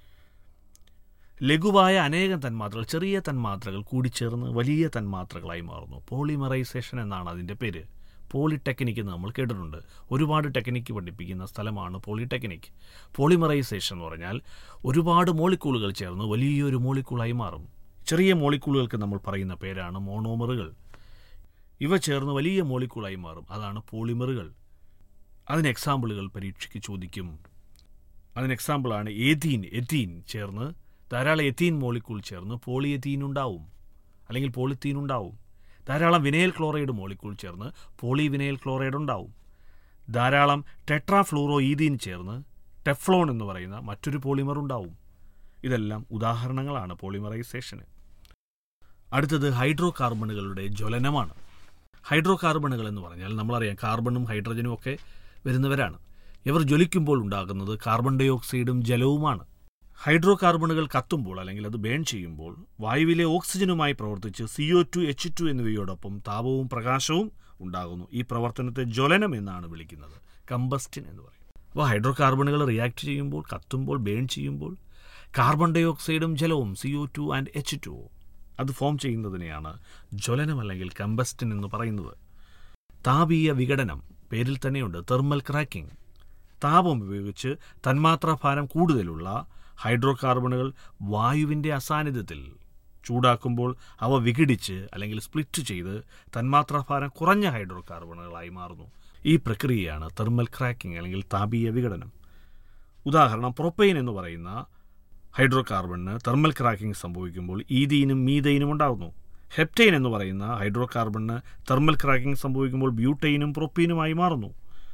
ലഘുവായ അനേകം തന്മാത്രകൾ ചെറിയ തന്മാത്രകൾ കൂടിച്ചേർന്ന് വലിയ തന്മാത്രകളായി മാറുന്നു പോളിമറൈസേഷൻ എന്നാണ് അതിൻ്റെ പേര് പോളിടെക്നിക് എന്ന് നമ്മൾ കേട്ടിട്ടുണ്ട് ഒരുപാട് ടെക്നിക്ക് പഠിപ്പിക്കുന്ന സ്ഥലമാണ് പോളിടെക്നിക് പോളിമറൈസേഷൻ എന്ന് പറഞ്ഞാൽ ഒരുപാട് മോളിക്കൂളുകൾ ചേർന്ന് വലിയൊരു മോളിക്കൂളായി മാറും ചെറിയ മോളിക്കൂളുകൾക്ക് നമ്മൾ പറയുന്ന പേരാണ് മോണോമറുകൾ ഇവ ചേർന്ന് വലിയ മോളിക്കൂളായി മാറും അതാണ് പോളിമറുകൾ അതിന് എക്സാമ്പിളുകൾ പരീക്ഷയ്ക്ക് ചോദിക്കും അതിന് എക്സാമ്പിളാണ് എഥീൻ എഥീൻ ചേർന്ന് ധാരാളം എത്തീൻ മോളിക്കൂൾ ചേർന്ന് പോളിയെത്തീൻ ഉണ്ടാവും അല്ലെങ്കിൽ പോളിത്തീൻ ഉണ്ടാവും ധാരാളം വിനയൽ ക്ലോറൈഡ് മോളിക്കൂൾ ചേർന്ന് പോളി വിനയൽ ക്ലോറൈഡ് ഉണ്ടാവും ധാരാളം ടെട്രാഫ്ലൂറോ ഈതീൻ ചേർന്ന് ടെഫ്ലോൺ എന്ന് പറയുന്ന മറ്റൊരു പോളിമർ ഉണ്ടാവും ഇതെല്ലാം ഉദാഹരണങ്ങളാണ് പോളിമറൈസേഷന് അടുത്തത് ഹൈഡ്രോ കാർബണുകളുടെ ജ്വലനമാണ് ഹൈഡ്രോ കാർബണുകൾ എന്ന് പറഞ്ഞാൽ നമ്മളറിയാം കാർബണും ഹൈഡ്രജനും ഒക്കെ വരുന്നവരാണ് ഇവർ ജ്വലിക്കുമ്പോൾ ഉണ്ടാകുന്നത് കാർബൺ ഡൈ ഓക്സൈഡും ജലവുമാണ് ഹൈഡ്രോ കാർബണുകൾ കത്തുമ്പോൾ അല്ലെങ്കിൽ അത് ബേൺ ചെയ്യുമ്പോൾ വായുവിലെ ഓക്സിജനുമായി പ്രവർത്തിച്ച് C O two H two എന്നിവയോടൊപ്പം താപവും പ്രകാശവും ഉണ്ടാകുന്നു ഈ പ്രവർത്തനത്തെ ജ്വലനം എന്നാണ് വിളിക്കുന്നത് കമ്പസ്റ്റിൻ എന്ന് പറയും അപ്പോൾ ഹൈഡ്രോ കാർബണുകൾ റിയാക്ട് ചെയ്യുമ്പോൾ കത്തുമ്പോൾ ബേൺ ചെയ്യുമ്പോൾ കാർബൺ ഡൈ ഓക്സൈഡും ജലവും C O two and H two അത് ഫോം ചെയ്യുന്നതിനെയാണ് ജ്വലനം അല്ലെങ്കിൽ കമ്പസ്റ്റിൻ എന്ന് പറയുന്നത് താപീയ വിഘടനം പേരിൽ തന്നെയുണ്ട് തെർമൽ ക്രാക്കിംഗ് താപം ഉപയോഗിച്ച് തന്മാത്രാഭാരം കൂടുതലുള്ള ഹൈഡ്രോ കാർബണുകൾ വായുവിൻ്റെ അസാന്നിധ്യത്തിൽ ചൂടാക്കുമ്പോൾ അവ വിഘടിച്ച് അല്ലെങ്കിൽ സ്പ്ലിറ്റ് ചെയ്ത് തന്മാത്രാഭാരം കുറഞ്ഞ ഹൈഡ്രോ കാർബണുകളായി മാറുന്നു ഈ പ്രക്രിയയാണ് തെർമൽ ക്രാക്കിംഗ് അല്ലെങ്കിൽ താപീയ വിഘടനം ഉദാഹരണം പ്രൊപ്പൈൻ എന്ന് പറയുന്ന ഹൈഡ്രോ കാർബണിന് തെർമൽ ക്രാക്കിംഗ് സംഭവിക്കുമ്പോൾ ഈതീനും മീതൈനും ഉണ്ടാകുന്നു ഹെപ്റ്റൈൻ എന്ന് പറയുന്ന ഹൈഡ്രോ കാർബണിന് തെർമൽ ക്രാക്കിംഗ് സംഭവിക്കുമ്പോൾ ബ്യൂട്ടൈനും പ്രൊപ്പീനുമായി മാറുന്നു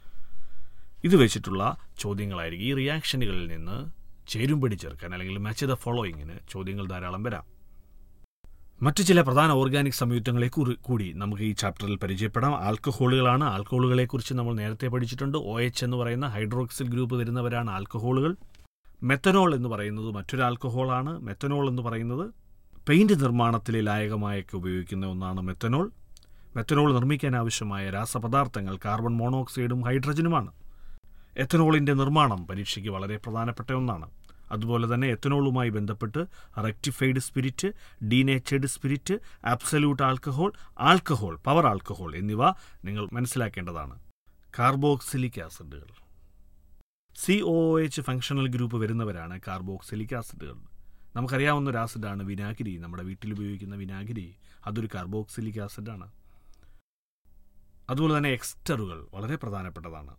ഇത് വെച്ചിട്ടുള്ള ചോദ്യങ്ങളായിരിക്കും ഈ റിയാക്ഷനുകളിൽ നിന്ന് ചേരുംപടി ചേർക്കാൻ അല്ലെങ്കിൽ മാച്ച് ദ ഫോളോയിങ്ങിന് ചോദ്യങ്ങൾ ധാരാളം വരാം മറ്റു ചില പ്രധാന ഓർഗാനിക് സംയുക്തങ്ങളെ കുറി- കൂടി നമുക്ക് ഈ ചാപ്റ്ററിൽ പരിചയപ്പെടാം ആൽക്കഹോളുകളാണ് ആൽക്കഹോളുകളെക്കുറിച്ച് നമ്മൾ നേരത്തെ പഠിച്ചിട്ടുണ്ട് ഒ എച്ച് എന്ന് പറയുന്ന ഹൈഡ്രോക്സിൽ ഗ്രൂപ്പ് വരുന്നവരാണ് ആൽക്കഹോളുകൾ മെത്തനോൾ എന്ന് പറയുന്നത് മറ്റൊരു ആൽക്കഹോളാണ് മെത്തനോൾ എന്ന് പറയുന്നത് പെയിന്റ് നിർമ്മാണത്തിലെ ലായകമായൊക്കെ ഉപയോഗിക്കുന്ന ഒന്നാണ് മെത്തനോൾ മെത്തനോൾ നിർമ്മിക്കാൻ ആവശ്യമായ രാസപദാർത്ഥങ്ങൾ കാർബൺ മോണോക്സൈഡും ഹൈഡ്രജനുമാണ് എത്തനോളിൻ്റെ നിർമ്മാണം പരീക്ഷയ്ക്ക് വളരെ പ്രധാനപ്പെട്ട ഒന്നാണ് അതുപോലെ തന്നെ എത്തനോളുമായി ബന്ധപ്പെട്ട് rectified spirit denatured spirit absolute alcohol alcohol power alcohol എന്നിവ നിങ്ങൾ മനസ്സിലാക്കേണ്ടതാണ് കാർബോക്സിലിക് ആസിഡുകൾ C O H functional group വരുന്നവരാണ് കാർബോക്സിലിക് ആസിഡുകൾ നമുക്കറിയാവുന്ന ഒരു ആസിഡാണ് വിനാഗിരി നമ്മുടെ വീട്ടിൽ ഉപയോഗിക്കുന്ന വിനാഗിരി അതൊരു കാർബോക്സിലിക് ആസിഡാണ് അതുപോലെ തന്നെ എക്സ്റ്ററുകൾ വളരെ പ്രധാനപ്പെട്ടതാണ്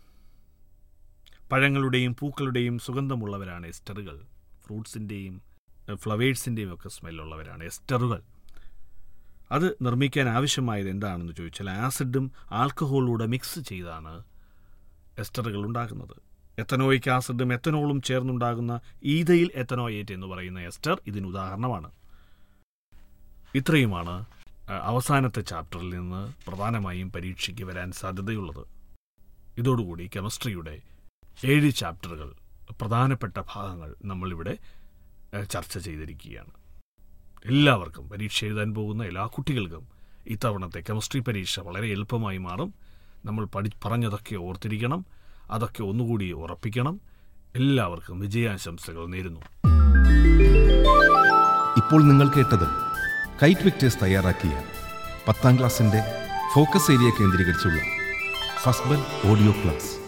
പഴങ്ങളുടെയും പൂക്കളുടെയും സുഗന്ധമുള്ളവരാണ് എസ്റ്ററുകൾ ഫ്രൂട്ട്സിൻ്റെയും ഫ്ലവേഴ്സിൻ്റെയും ഒക്കെ സ്മെല്ലുള്ളവരാണ് എസ്റ്ററുകൾ അത് നിർമ്മിക്കാൻ ആവശ്യമായത് എന്താണെന്ന് ചോദിച്ചാൽ ആസിഡും ആൽക്കഹോളിലൂടെ മിക്സ് ചെയ്താണ് എസ്റ്ററുകൾ ഉണ്ടാക്കുന്നത് എത്തനോയിക് ആസിഡും എത്തനോളും ചേർന്നുണ്ടാകുന്ന ഈതയിൽ എത്തനോയേറ്റ് എന്ന് പറയുന്ന എസ്റ്റർ ഇതിന് ഉദാഹരണമാണ് ഇത്രയുമാണ് അഹ്, അവസാനത്തെ ചാപ്റ്ററിൽ നിന്ന് പ്രധാനമായും പരീക്ഷയ്ക്ക് വരാൻ സാധ്യതയുള്ളത് ഇതോടുകൂടി കെമിസ്ട്രിയുടെ ഏഴ് ചാപ്റ്ററുകൾ പ്രധാനപ്പെട്ട ഭാഗങ്ങൾ നമ്മളിവിടെ ഏഹ്, ചർച്ച ചെയ്തിരിക്കുകയാണ് എല്ലാവർക്കും പരീക്ഷ എഴുതാൻ പോകുന്ന എല്ലാ കുട്ടികൾക്കും ഇത്തവണത്തെ കെമിസ്ട്രി പരീക്ഷ വളരെ എളുപ്പമായി മാറും നമ്മൾ പഠി പറഞ്ഞതൊക്കെ ഓർത്തിരിക്കണം അതൊക്കെ ഒന്നുകൂടി ഉറപ്പിക്കണം എല്ലാവർക്കും വിജയാശംസകൾ നേരുന്നു ഇപ്പോൾ നിങ്ങൾ കേട്ടത് കൈറ്റ് വിക്ടേഴ്സ് തയ്യാറാക്കിയ പത്താം ക്ലാസ്സിൻ്റെ ഫോക്കസ് ഏരിയ കേന്ദ്രീകരിച്ചുള്ള ഫസ്ബൽ ഓഡിയോ ക്ലാസ്